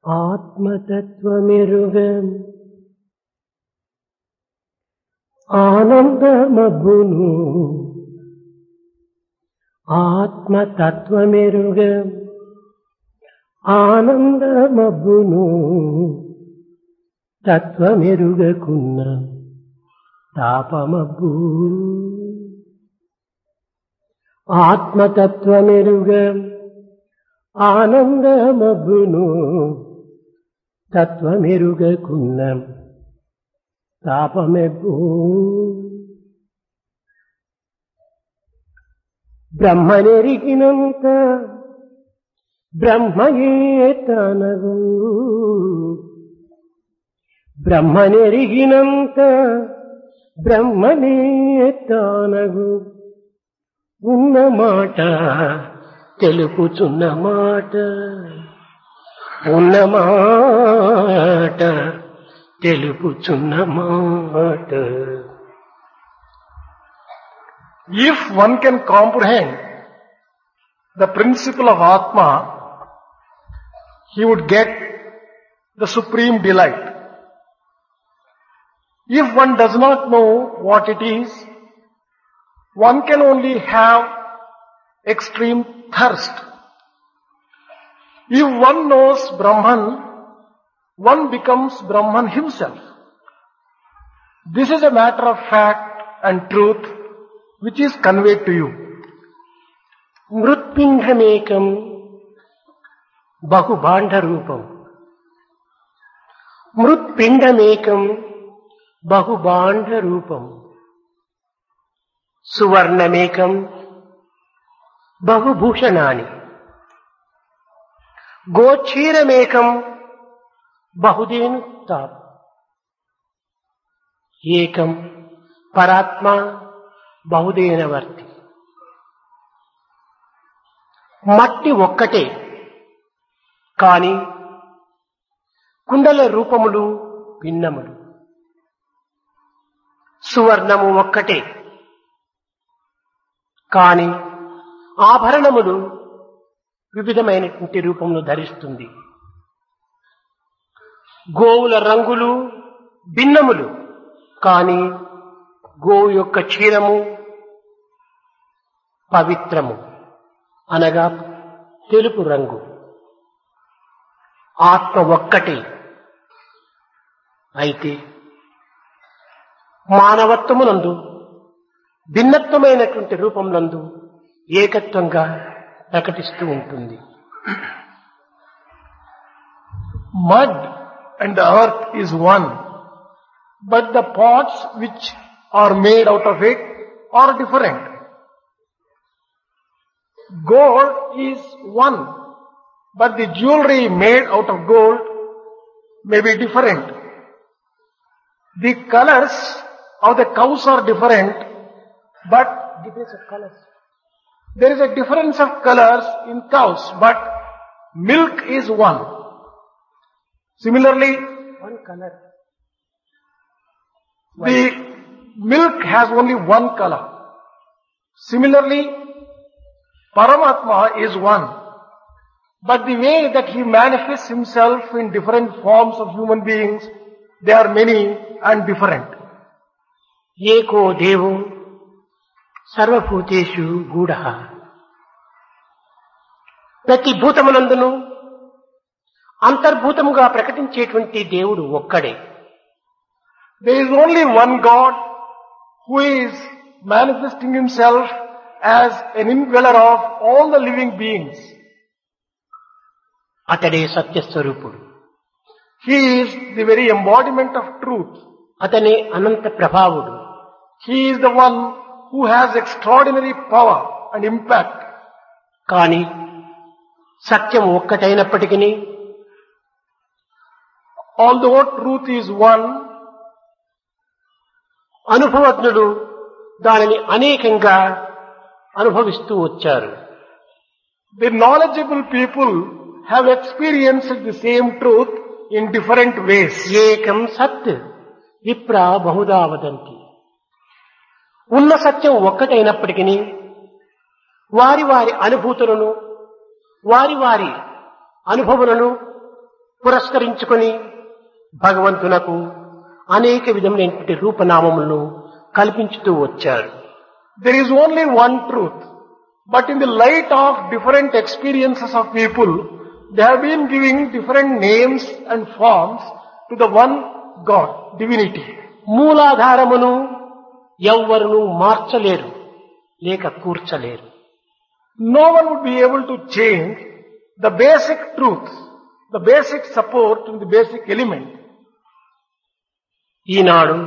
ఆత్మతత్వమెరుగం ఆనందమబ్బును ఆత్మతత్వమెరుగం ఆనందమబ్బును తత్వమెరుగకున్న తాపమబ్బు ఆత్మతత్వమెరుగం ఆనందమబ్బును తత్వమెరుగకున్న తాపమెబ్బు బ్రహ్మనెరిగినంత బ్రహ్మయే తనగు బ్రహ్మనెరిగినంత బ్రహ్మనే తానగు ఉన్న మాట తెలుపుచున్న మాట ఉన్న మాట తెలుపుచున్న మాట If one can comprehend the principle of Atma, he would get the supreme delight. If one does not know what it is, one can only have extreme thirst. If one knows Brahman, one becomes Brahman himself. This is a matter of fact and truth which is conveyed to you. మృత్పిండమేకం బహుభాండరూపం మృత్పిండమేకం బహుభాండరూపం సువర్ణమేకం బహుభూషణాని గోక్షీరమేకం బహుదేను తాప్ ఏకం పరాత్మ బహుదేనవర్తి మట్టి ఒక్కటే కాని కుండల రూపములు భిన్నములు సువర్ణము ఒక్కటే కాని ఆభరణములు వివిధమైనటువంటి రూపములు ధరిస్తుంది గోవుల రంగులు భిన్నములు కాని గోవు యొక్క క్షీరము పవిత్రము అనగా తెలుపు రంగు ఆత్మ ఒక్కటే అయితే మానవత్వమునందు భిన్నత్వమైనటువంటి రూపములందు ఏకత్వంగా ప్రకటిస్తూ ఉంటుంది Mud and the earth is one, but the pots which are made out of it are different. Gold is one, but the jewelry made out of gold may be different. The colors of the cows are different, but there is a difference of colors in cows, but milk is one. Similarly, one colour the milk has only one color. Similarly, Paramatma is one. But the way that he manifests himself in different forms of human beings, they are many and different. ఏకో దేవో సర్వభూతేషు గూఢ ప్రతి భూతమునందును అంతర్భూతముగా ప్రకటించేటువంటి దేవుడు ఒక్కడే There is only one God who is manifesting himself as an indweller of all the living beings. అతడే సత్యస్వరూపుడు He is the very embodiment of truth. అతనే అనంత ప్రభావుడు He is the one who has extraordinary power and impact. కాని సత్యం ఒక్కటైనప్పటికీ Although truth is one, అనుభవజ్ఞుడు దానిని అనేకంగా అనుభవిస్తూ వచ్చారు the knowledgeable people have experienced the same truth in different ways. ఏకం సత్ విప్ర బహుదా వదంతి ఉన్న సత్యం ఒక్కటైనప్పటికీ వారి వారి అనుభూతులను వారి వారి అనుభవలను పురస్కరించుకొని భగవంతునకు అనేక విధములైనటువంటి రూపనామములను కల్పించుతూ వచ్చారు There is only one truth. But in the light of different experiences of people, they have been giving different names and forms to the one God, divinity. మూలాధారమును ఎవ్వరును మార్చలేరు లేక కూర్చలేరు No one would be able to change the basic truth, the basic support and the basic element. ఈనాడు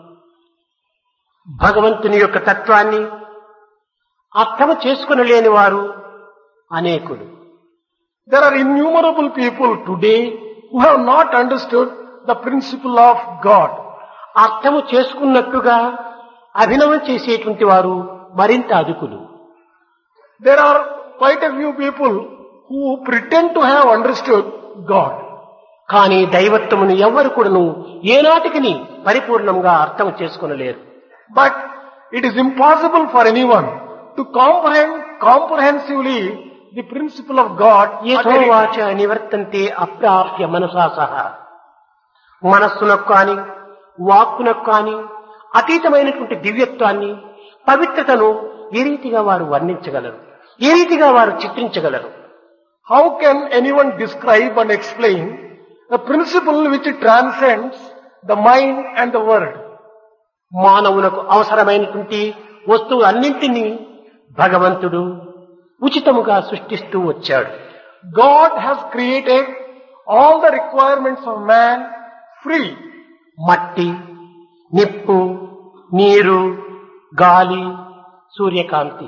భగవంతుని యొక్క తత్వాన్ని అర్థం చేసుకుని లేని వారు అనేకులు There are innumerable people today who have not understood the principle of God. అర్థము చేసుకున్నట్టుగా అభినవం చేసేటువంటి వారు మరింత అదుకులు There are quite a few people who pretend to have understood God. కానీ దైవత్వమును ఎవ్వరు కూడాను ఏనాటికి పరిపూర్ణంగా అర్థం చేసుకునలేరు But it is impossible for anyone to comprehend comprehensively the principle of God. at any time. యథోవాచ నివర్తంతే అప్రాప్య మనసా సహా మనస్సునకు కాని వాక్కునకు కాని అతీతమైనటువంటి దివ్యత్వాన్ని పవిత్రతను ఏ రీతిగా వారు వర్ణించగలరు ఏ రీతిగా వారు చిత్రించగలరు How can anyone describe and explain a principle which transcends the mind and the word? మానవులకు అవసరమైనటువంటి వస్తువు అన్నింటినీ భగవంతుడు ఉచితముగా సృష్టిస్తూ వచ్చాడు God has created all the requirements of man free. మట్టి నిప్పు నీరు గాలి సూర్యకాంతి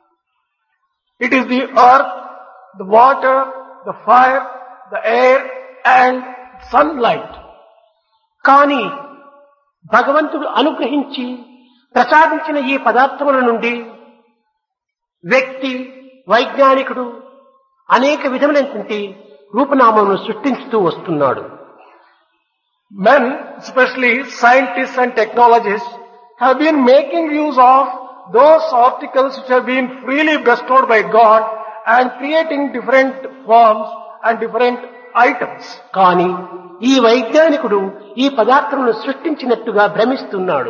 It is the earth, the water, the fire, the air and sunlight. కానీ భగవంతుడు అనుగ్రహించి ప్రసాదించిన ఈ పదార్థముల నుండి వ్యక్తి వైజ్ఞానికుడు అనేక విధములైనటువంటి రూపనామములను సృష్టించుతూ వస్తున్నాడు Men, especially scientists and technologists, have been making use of those articles which have been freely bestowed by God and creating different forms and different items. కానీ ఈ వైజ్ఞానికుడు ఈ పదార్థములను సృష్టించినట్టుగా భ్రమిస్తున్నాడు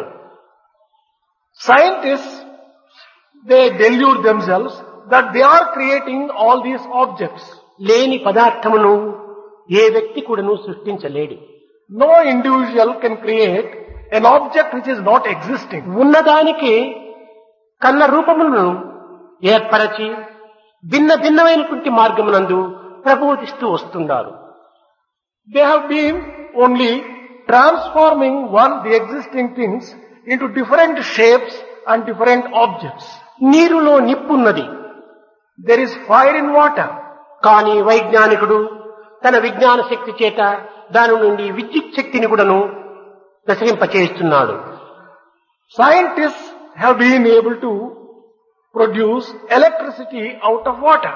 Scientists, they delude themselves that they are creating all these objects. లేని పదార్థమును ఏ వ్యక్తి కూడాను సృష్టించలేడు No individual can create an object which is not existing. ఉన్నదానికి కన్న రూపములను ఏర్పరచి భిన్న భిన్నమైనటువంటి మార్గమునందు ప్రబోధిస్తూ వస్తున్నారు They have been only transforming one, the existing things into different shapes and different objects. నీరులో నిప్పున్నది There is fire in water. కానీ వైజ్ఞానికుడు తన విజ్ఞాన శక్తి చేత దాని నుండి విద్యుత్ శక్తిని కూడాను ప్రసరింపచేస్తున్నాడు Scientists have been able to produce electricity out of water.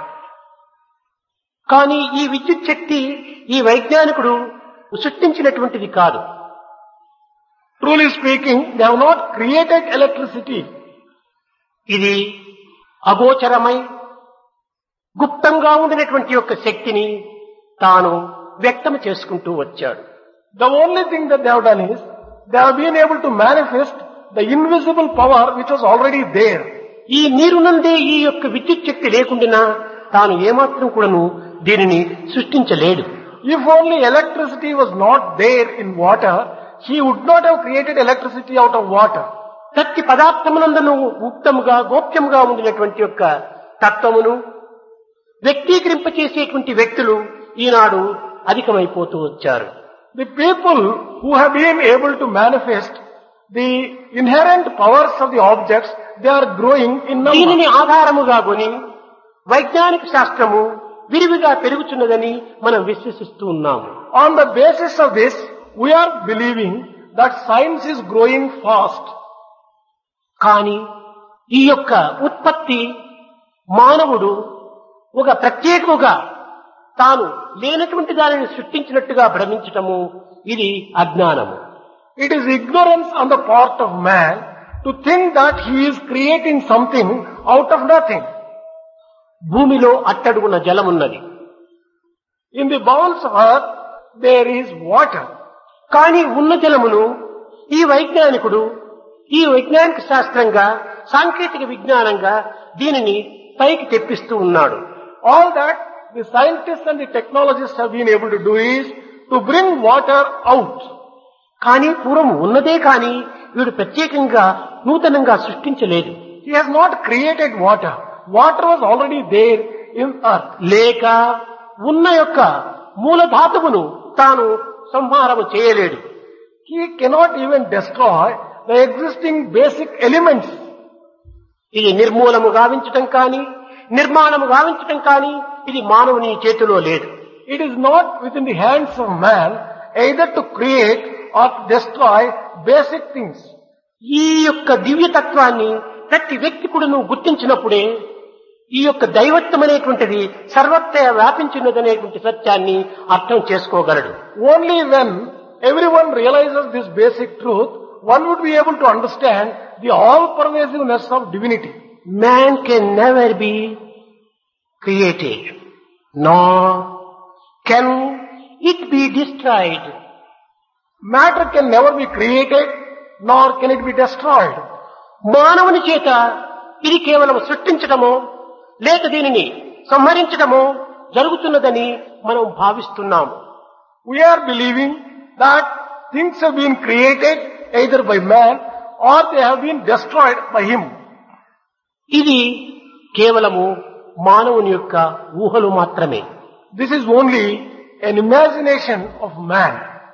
కానీ ఈ విద్యుత్ శక్తి ఈ వైజ్ఞానికుడు సృష్టించినటువంటిది కాదు Truly speaking, they have not created electricity. ఇది అగోచరమై గుప్తంగా ఉండినటువంటి యొక్క శక్తిని తాను వ్యక్తం చేసుకుంటూ వచ్చాడు The only thing that they have done is, they have been able to manifest the invisible power which was already there. ఈ నీరు నుండే ఈ యొక్క విద్యుత్ శక్తి లేకుండా తాను ఏమాత్రం కూడాను దీనిని సృష్టించలేడు If only electricity was not there in water, he would not have created electricity out of water. ప్రతి పదార్థమునందును గుప్తముగా గోప్యముగా ఉండినటువంటి యొక్క తత్వమును వ్యక్తీకరింపచేసేటువంటి వ్యక్తులు ఈనాడు అధికమైపోతూ వచ్చారు The people who have been able to manifest the inherent powers of the objects, they are growing in number. దీనిని ఆధారముగా కొని వైజ్ఞానిక శాస్త్రము విరివిగా పెరుగుతున్నదని మనం విశ్వసిస్తూ ఉన్నాము On the basis of this, we are believing that science is growing fast. కానీ ఈ యొక్క ఉత్పత్తి మానవుడు ఒక ప్రత్యేకముగా తాను లేనటువంటి దానిని సృష్టించినట్టుగా భ్రమించటము ఇది అజ్ఞానము It is ignorance on the part of man to think that he is creating something out of nothing. భూమిలో అట్టడుగున జలమున్నది In the bowels of earth, there is water. కానీ ఉన్న జలమును ఈ వైజ్ఞానికుడు ఈ వైజ్ఞానిక శాస్త్రంగా సాంకేతిక విజ్ఞానంగా దీనిని పైకి తెప్పిస్తూ ఉన్నాడు All that the scientists and the technologists have been able to do is to bring water out. కానీ పూర్వం ఉన్నదే కానీ వీడు ప్రత్యేకంగా నూతనంగా సృష్టించలేదు He has not created water. Water was already there in earth. లేక ఉన్న యొక్క మూల ధాతువును తాను సంహారము చేయలేడు He cannot even destroy the existing basic elements. ఇది నిర్మూలము గావించటం కానీ నిర్మాణము గావించటం కానీ ఇది మానవుని చేతిలో లేదు It is not within the hands of man either to create or to destroy basic things. ఈ యొక్క దివ్యతత్వాన్ని ప్రతి వ్యక్తి కూడా నువ్వు గుర్తించినప్పుడే ఈ యొక్క దైవత్వం అనేటువంటిది సర్వత్ర వ్యాపించినదనేటువంటి సత్యాన్ని అర్థం చేసుకోగలడు Only when everyone realizes this basic truth, one would be able to understand the all-pervasiveness of divinity. Man can never be created no can it be destroyed Matter can never be created, nor can it be destroyed. మానవుని చేత ఇది కేవలం సృష్టించడమో లేక దీనిని సంహరించడమో జరుగుతున్నదని మనం భావిస్తున్నాము We are believing that things have been created either by man or they have been destroyed by him. ఇది కేవలము మానవుని యొక్క ఊహలు మాత్రమే This is only an imagination of man.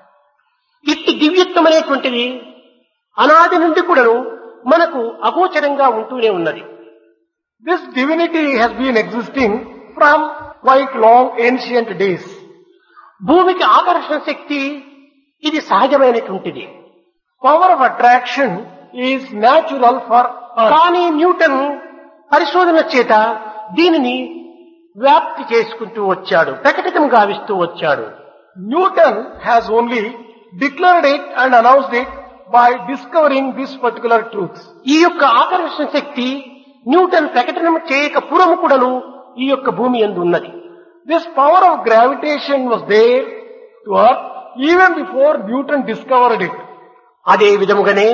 ఇట్టి దివ్యత్వం అనేటువంటిది అనాది నుండి కూడాను మనకు అగోచరంగా ఉంటూనే ఉన్నది This divinity has been existing from quite long ancient days. భూమికి ఆకర్షణ శక్తి ఇది సహజమైనటువంటిది Power of attraction is natural for earth. కానీ న్యూటన్ పరిశోధన చేత దీనిని వ్యాప్తి చేసుకుంటూ వచ్చాడు ప్రకటితం గావిస్తూ వచ్చాడు Newton has only declared it and announced it by discovering this particular truth. ఈ యొక్క ఆకర్షణ శక్తి న్యూటన్ ప్రకటన చేయక పూర్వము కూడాను ఈ యొక్క భూమి ఎందు ఉన్నది This power of gravitation was there to earth even before Newton discovered it. అదే విధముగానే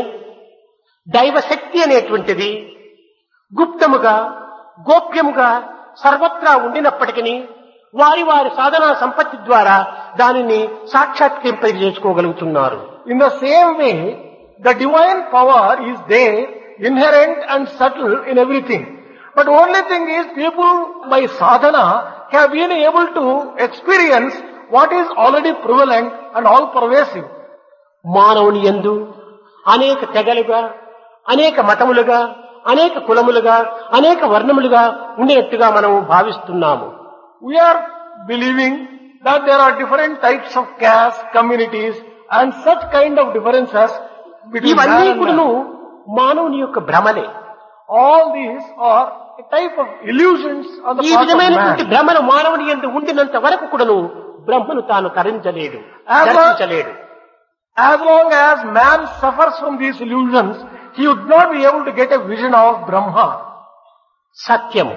దైవశక్తి అనేటువంటిది గుప్తముగా గోప్యముగా సర్వత్రా ఉండినప్పటికీ వారి వారి సాధనా సంపత్తి ద్వారా దానిని సాక్షాత్కరింప చేసుకోగలుగుతున్నారు In the same way, the divine power is there, inherent and subtle in everything. But only thing is people by sadhana have been able to experience what is already prevalent and all pervasive. మానవుని యందు అనేక తెగలుగా అనేక మతములుగా అనేక కులములుగా అనేక వర్ణములుగా ఉండినట్టుగా మనం భావిస్తున్నాము We are believing that there are different types of castes, communities and such kind of differences between man ఇవన్నీ and కూడాను man. మానవుని యొక్క భ్రమలే All these are a type of illusions on the ఈ part of విధమైనటువంటి man. భ్రమలు మానవుని ఎందు ఉండినంత వరకు కూడాను బ్రహ్మను తాను తరించలేడు As long- దర్శించలేడు As long as man suffers from these illusions, he would not be able to get a vision of Brahma. సత్యము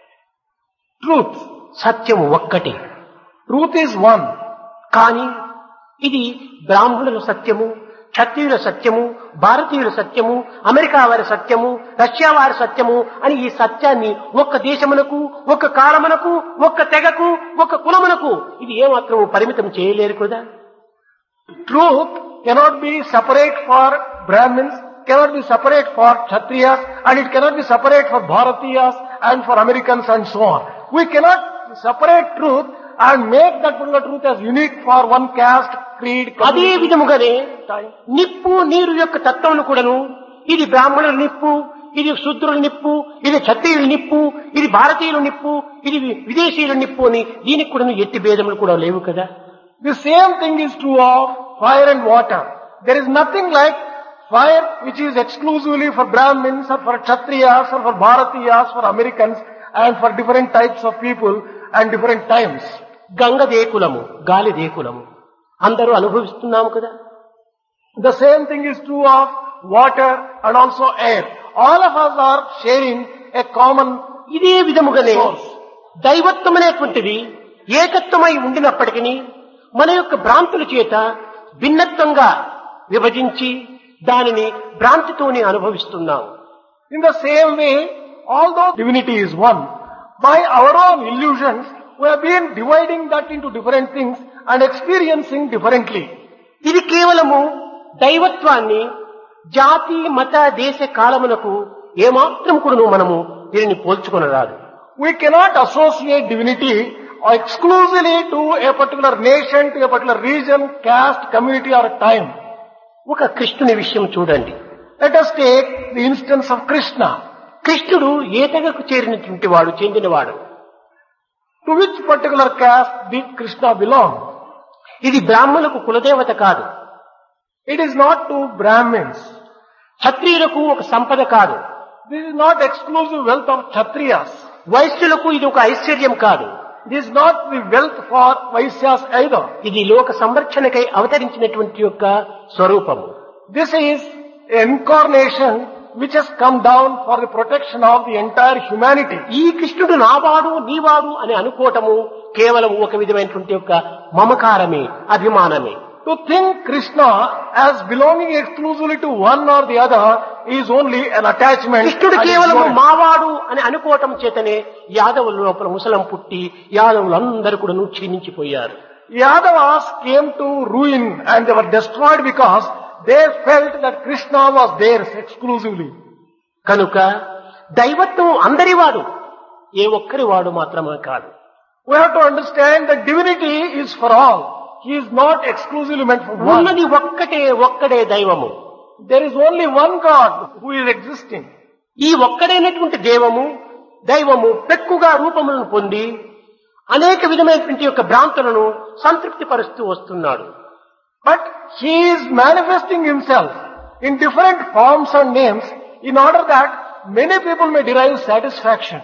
Truth. సత్యము ఒక్కటి Truth is one. కానీ ఇది బ్రాహ్మణుల సత్యము క్షత్రియుల సత్యము భారతీయుల సత్యము అమెరికా వారి సత్యము రష్యా వారి సత్యము అని ఈ సత్యాన్ని ఒక్క దేశమునకు ఒక్క కాలమునకు ఒక్క తెగకు ఒక్క కులమునకు ఇది ఏమాత్రం పరిమితం చేయలేరు కదా Truth cannot be separate for Brahmins, cannot be separate for Kshatriyas, and it cannot be separate for Bharatiyas and for Americans and so on. We cannot separate truth and make that particular truth as unique for one caste, creed, అదే community, విధముగానే time. నిప్పు నీరు యొక్క తత్వమును కూడాను ఇది బ్రాహ్మణుల నిప్పు ఇది శూద్రుల నిప్పు ఇది క్షత్రియుల నిప్పు ఇది భారతీయుల నిప్పు ఇది విదేశీయుల నిప్పు అని దీనికి కూడా ఎట్టి భేదములు కూడా లేవు కదా The same thing is true of fire and water. There is nothing like fire which is exclusively for Brahmins or for Kshatriyas or for Bharatiyas, for Americans and for different types of people and different times. Ganga దేకులము గాలి దేకులము అందరూ అనుభవిస్తున్నాము కదా The same thing is true of water and also air. All of us are sharing a common ఇదే విధముగానే source. దైవత్వం అనేటువంటిది ఏకత్వమై ఉండినప్పటికీ మన యొక్క భ్రాంతుల చేత భిన్నత్వంగా విభజించి దానిని భ్రాంతితోనే అనుభవిస్తున్నాం In the same way, although divinity is one, by our own illusions, we have been dividing that into different things and experiencing differently. ఇది కేవలము దైవత్వాన్ని జాతి మత దేశ కాలమునకు ఏమాత్రం కూడా మనము దీనిని పోల్చుకొనరాదు We cannot associate divinity exclusively to a particular nation, to a particular region, caste, community or time. ఒక కృష్ణుని విషయం చూడండి Let us take the instance of Krishna. కృష్ణుడు ఏ తెగకు చేరినటువంటి వాడు చెందినవాడు To which particular caste did Krishna belong? ఇది బ్రాహ్మణులకు కులదేవత కాదు It is not to Brahmins. క్షత్రియులకు ఒక సంపద కాదు This is not exclusive wealth of Kshatriyas. వైశ్యులకు ఇది ఒక ఐశ్వర్యం కాదు This is not the wealth for Vaisyas either. ఇది లోక సంరక్షణకై అవతరించినటువంటి యొక్క స్వరూపము This is incarnation which has come down for the protection of the entire humanity. ఈ కృష్ణుడు నావాడు నీవాడు అని అనుకోవటము కేవలం ఒక విధమైనటువంటి యొక్క మమకారమే అభిమానమే To think Krishna as belonging exclusively to one or the other is only an attachment. కృష్ణుడు and కేవలం ignorance. మావాడు అని అనుకోవటం చేతనే యాదవుల లోపల ముసలం పుట్టి యాదవులందరూ కూడా క్షీణించిపోయారు Yadavas came to ruin and they were destroyed because they felt that Krishna was theirs exclusively. కనుక దైవత్వం అందరివాడు ఏ ఒక్కరి వాడు మాత్రమే కాదు We have to understand that divinity is for all. He is not exclusively meant for one. ఉన్నది ఒక్కటే ఒక్కడే దైవము There is only one God who is existing. ఈ ఒక్కడైనటువంటి దేవము దైవము పెక్కుగా రూపములను పొంది అనేక విధమైనటువంటి యొక్క భ్రాంతులను సంతృప్తి పరుస్తూ వస్తున్నాడు But he is manifesting himself in different forms and names in order that many people may derive satisfaction.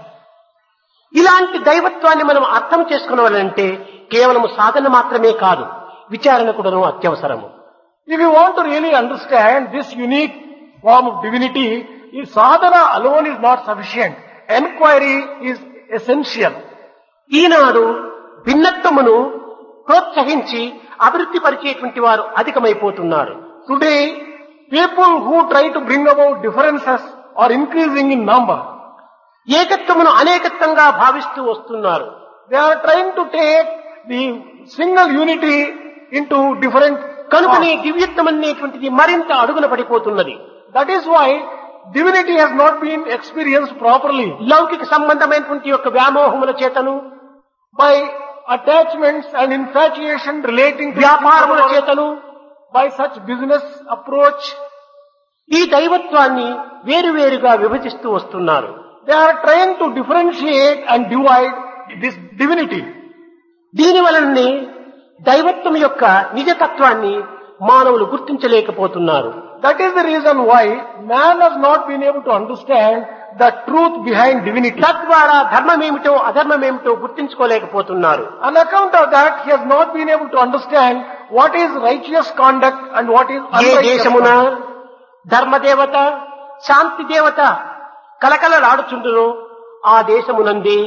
ఇలాంటి దైవత్వాన్ని మనం అర్థం చేసుకోవాలంటే కేవలం సాధన మాత్రమే కాదు విచారణ కూడాను అత్యవసరము If you want to really understand this unique form of divinity, is sadhana alone is not sufficient. Enquiry is essential. ఈనాడు భిన్నత్వమును ప్రోత్సహించి అభివృద్ధి పరిచేటువంటి వారు అధికమైపోతున్నారు Today, people who try to bring about differences are increasing in number. ఏకత్వమును అనేకత్వంగా భావిస్తూ వస్తున్నారు They are trying to take the single unity into different కనుకనే parts. దివ్యత్వం అనేటువంటిది మరింత అడుగున పడిపోతున్నది That is why divinity has not been experienced properly లౌకిక సంబంధమైనటువంటి యొక్క వ్యామోహముల చేతను by attachments and infatuation relating to వ్యాపారముల చేతను by such business approach. ఈ దైవత్వాన్ని వేరువేరుగా విభజిస్తూ వస్తున్నారు They are trying to differentiate and divide this divinity. దీని వలననే దైవత్వం యొక్క నిజతత్వాన్ని మానవులు గుర్తించలేకపోతున్నారు That is the reason why man has not been able to understand the truth behind divinity. తద్వారా ధర్మమేమిటో అధర్మమేమిటో గుర్తించుకోలేకపోతున్నారు On account of that, he has not been able to understand what is righteous conduct and what is A unrighteous దేశమున conduct. ధర్మదేవత శాంతి దేవత కలకలలాడుచుండునో ఆ దేశమునందే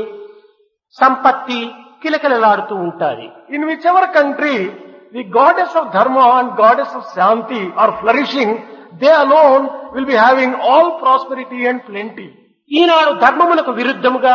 సంపత్తి కిలకలలాడుతూ ఉంటాది In whichever country the goddess of dharma and goddess of shanti are flourishing, they alone will be having all prosperity and plenty. Eenadu ధర్మములకు విరుద్ధముగా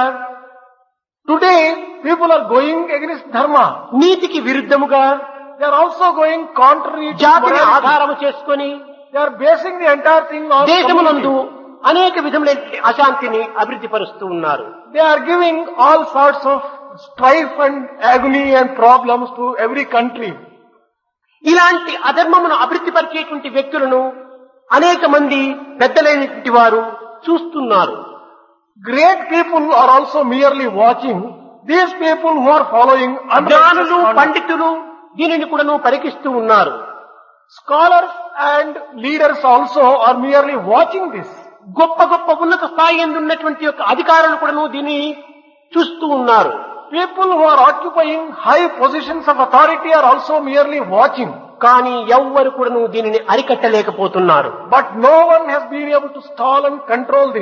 Today, people are going against dharma. నీతికి విరుద్ధముగా They are also going contrary to జాతిని morality. ఆధారము చేసుకొని They are basing the entire thing on దేశమునందు community. అనేక విధములైన అశాంతిని అభివృద్ధి పరుస్తూ ఉన్నారు They are giving all sorts of strife and agony and problems to every country. ఇలాంటి అధర్మమును అభివృద్ధి పరిచేటువంటి వ్యక్తులను అనేక మంది పెద్దలైనటువంటి వారు చూస్తున్నారు Great people are also merely watching these people who are following జ్ఞానులు unrighteous conduct. పండితులు దీనిని కూడాను పరికిస్తూ ఉన్నారు Scholars and leaders also are merely watching this. గొప్ప గొప్ప ఉన్నత స్థాయి ఎందు ఉన్నటువంటి యొక్క అధికారులు కూడాను దీన్ని చూస్తూ ఉన్నారు People who are occupying high positions of authority are also merely watching. కానీ ఎవ్వరు కూడాను దీనిని అరికట్టలేకపోతున్నారు But no one has been able to stall and control this.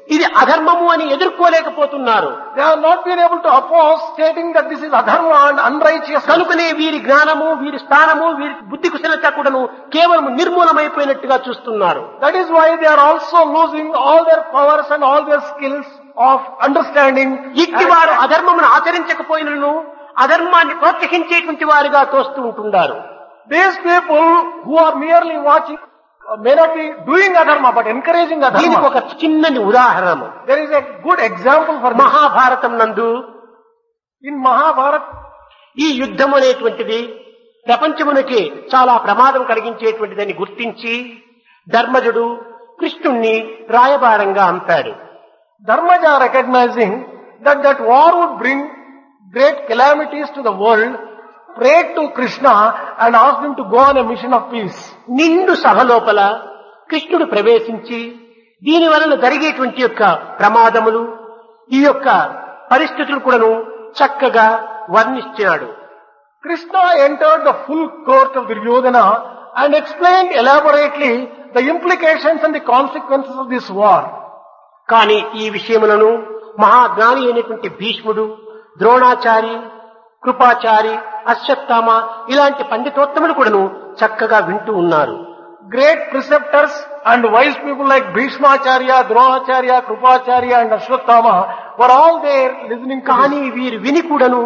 ఇది అధర్మము అని ఎదుర్కోలేకపోతున్నారు They have not been able to oppose stating that this is adharma and unrighteous. కనుకనే వీరి జ్ఞానము వీరి స్థానము వీరి బుద్ధి కుశలత కూడాను కేవలం నిర్మూలమైపోయినట్టుగా చూస్తున్నారు That is why they are also losing all their powers and all their skills of understanding. ఇట్టి వారు అధర్మమును ఆచరించకపోయినను అధర్మాన్ని ప్రోత్సహించేటువంటి వారుగా తోస్తూ ఉంటున్నారు These people who are merely watching uh, may not be doing adharma but encouraging దీనికి adharma. ఒక చిన్నని ఉదాహరణ There is a good example for this. Mahabharatam నందు In Mahabharata, ఈ యుద్ధం అనేటువంటిది ప్రపంచమునకి చాలా ప్రమాదం కలిగించేటువంటిదని గుర్తించి ధర్మజుడు కృష్ణుణ్ణి రాయబారంగా అంపాడు Dharmaja recognizing that that war would bring great calamities to the world, prayed to Krishna and asked him to go on a mission of peace. నిండు సభ లోపల కృష్ణుడు ప్రవేశించి దీని వలన జరిగేటువంటి యొక్క ప్రమాదములు ఈ యొక్క పరిస్థితులు కూడాను చక్కగా వర్ణించాడు Krishna entered the full court of Duryodhana and explained elaborately the implications and the consequences of this war. కానీ ఈ విషయములను మహాజ్ఞాని అయినటువంటి భీష్ముడు ద్రోణాచారి కృపాచారి అశ్వత్థామ ఇలాంటి పండితోత్తములు కూడాను చక్కగా వింటూ ఉన్నారు Great preceptors and wise people like Bhishmacharya, Dronacharya, Krupacharya and Ashwatthama were all there listening to కానీ వీరు విని కూడాను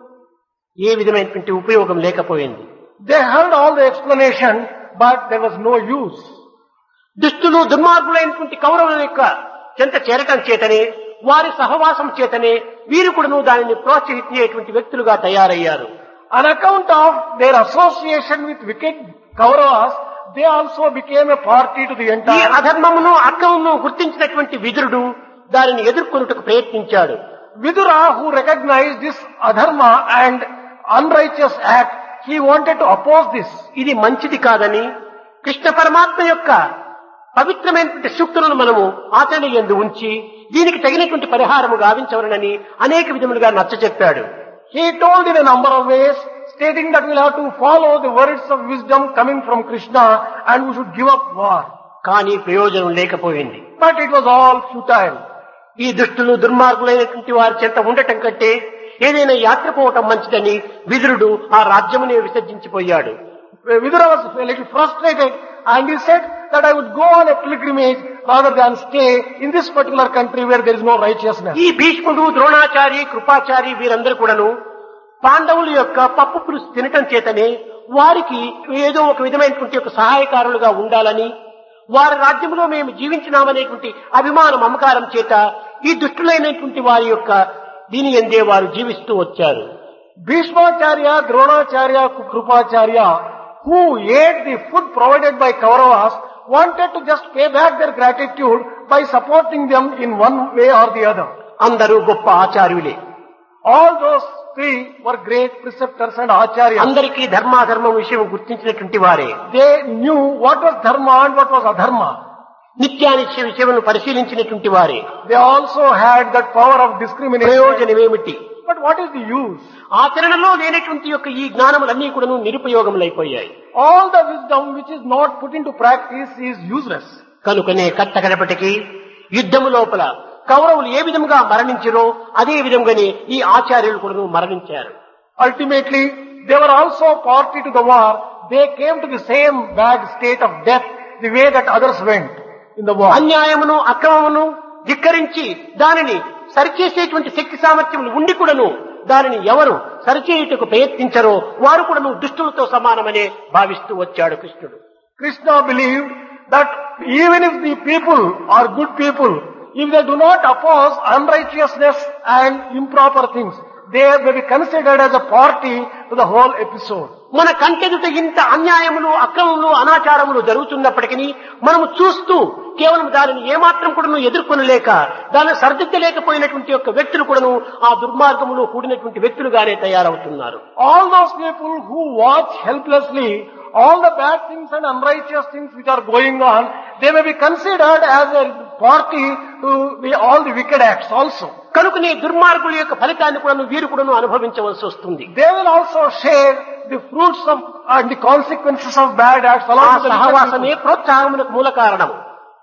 ఏ విధమైనటువంటి ఉపయోగం లేకపోయింది this. They heard all the explanation but there was no use. దుష్టులు దుర్మార్గులైనటువంటి కౌరవుల యొక్క చెంత చేరటం చేతనే వారి సహవాసం చేతనే వీరు కూడాను దానిని ప్రోత్సహించేటువంటి వ్యక్తులుగా తయారయ్యారు On account of their association with wicked Kauravas, they also became a party to the ఈ entire. అధర్మమును అక్రమమును గుర్తించినటువంటి విదురుడు దానిని ఎదుర్కొనుటకు ప్రయత్నించాడు Vidura, who recognized this adharma and unrighteous act, he wanted to oppose this. ఇది మంచిది కాదని కృష్ణ పరమాత్మ యొక్క పవిత్రమైనటువంటి సూక్తులను మనము ఆచరణ ఎందు ఉంచి దీనికి తగినటువంటి పరిహారము గావించవలనని అనేక విధములుగా నచ్చ చెప్పాడు He told in a number of ways, stating that we'll have to follow the words of wisdom coming from Krishna and we should give up war. కానీ ప్రయోజనం లేకపోయింది But it was all futile. ఈ దుష్టులు దుర్మార్గులైనటువంటి వారి చెంత ఉండటం కంటే ఏదైనా యాత్ర పోవటం మంచిదని విదురుడు ఆ రాజ్యమునే విసర్జించిపోయాడు Vidura was a little frustrated and he said that I would go on a pilgrimage rather than stay in this particular country where there is no righteousness. ఈ భీష్ముడు ద్రోణాచారి కృపాచారి వీరందరూ కూడాను పాండవుల యొక్క పప్పు పులుసు తినటం చేతనే వారికి ఏదో ఒక విధమైనటువంటి ఒక సహాయకారులుగా ఉండాలని వారి రాజ్యంలో మేము జీవించినామనేటువంటి అభిమాన మమకారం చేత ఈ దుష్టులైనటువంటి వారి యొక్క దీని ఎందే వారు జీవిస్తూ వచ్చారు Bhishmacharya, Dronacharya, Krupacharya, who ate the food provided by Kauravas, wanted to just pay back their gratitude by supporting them in one way or the other. అందరూ గొప్ప ఆచార్యులే All those three were great preceptors and acharyas. అందరికీ ధర్మాధర్మం విషయం గుర్తించినటువంటి వారే They knew what was dharma and what was adharma. నిత్యానిత్య విషయమును పరిశీలించినటువంటి వారే They also had that power of discrimination. ప్రయోజనమేమిటి But what is the use? ఆచరణలో లేనటువంటి యొక్క ఈ జ్ఞానములన్నీ కూడాను నిరుపయోగములైపోయాయి All the wisdom which is not put into practice is useless. కనుకనే కట్టగడపటికి యుద్ధము లోపల కౌరవులు ఏ విధంగా మరణించిరో అదే విధంగానే ఈ ఆచార్యులు కూడా మరణించారు Ultimately, they were also party to the war. They came to the same bad state of death the way that others went in the war. అన్యాయమును అక్రమమును ధిక్కరించి దానిని సరిచేసేటువంటి శక్తి సామర్థ్యములు ఉండి కూడాను దానిని ఎవరు సరిచేయుటకు ప్రయత్నించరో వారు కూడాను దుష్టులతో సమానమనే భావిస్తూ వచ్చాడు కృష్ణుడు Krishna believed that even if the people are good people, if they do not oppose unrighteousness and improper things, they may be considered as a party to the whole episode. మన కంటెదుట ఇంత అన్యాయములు అక్రమములు అనాచారములు జరుగుతున్నప్పటికీ మనము చూస్తూ కేవలం దానిని ఏమాత్రం కూడాను ఎదుర్కొనలేక దానిని సరిదిద్దలేకపోయినటువంటి యొక్క వ్యక్తులు కూడాను ఆ దుర్మార్గములు కూడినటువంటి వ్యక్తులుగానే తయారవుతున్నారు All those people who watch helplessly all the bad things and unrighteous things which are going on, they may be considered as a party to the, all the wicked acts also. కనుకనే దుర్మార్గుల యొక్క ఫలితాన్ని కూడాను వీరు కూడాను అనుభవించవలసి వస్తుంది They will also share the fruits of and the consequences of bad acts ఆ along with the wicked సహవాసమే people. ప్రోత్సాహములకు మూల కారణం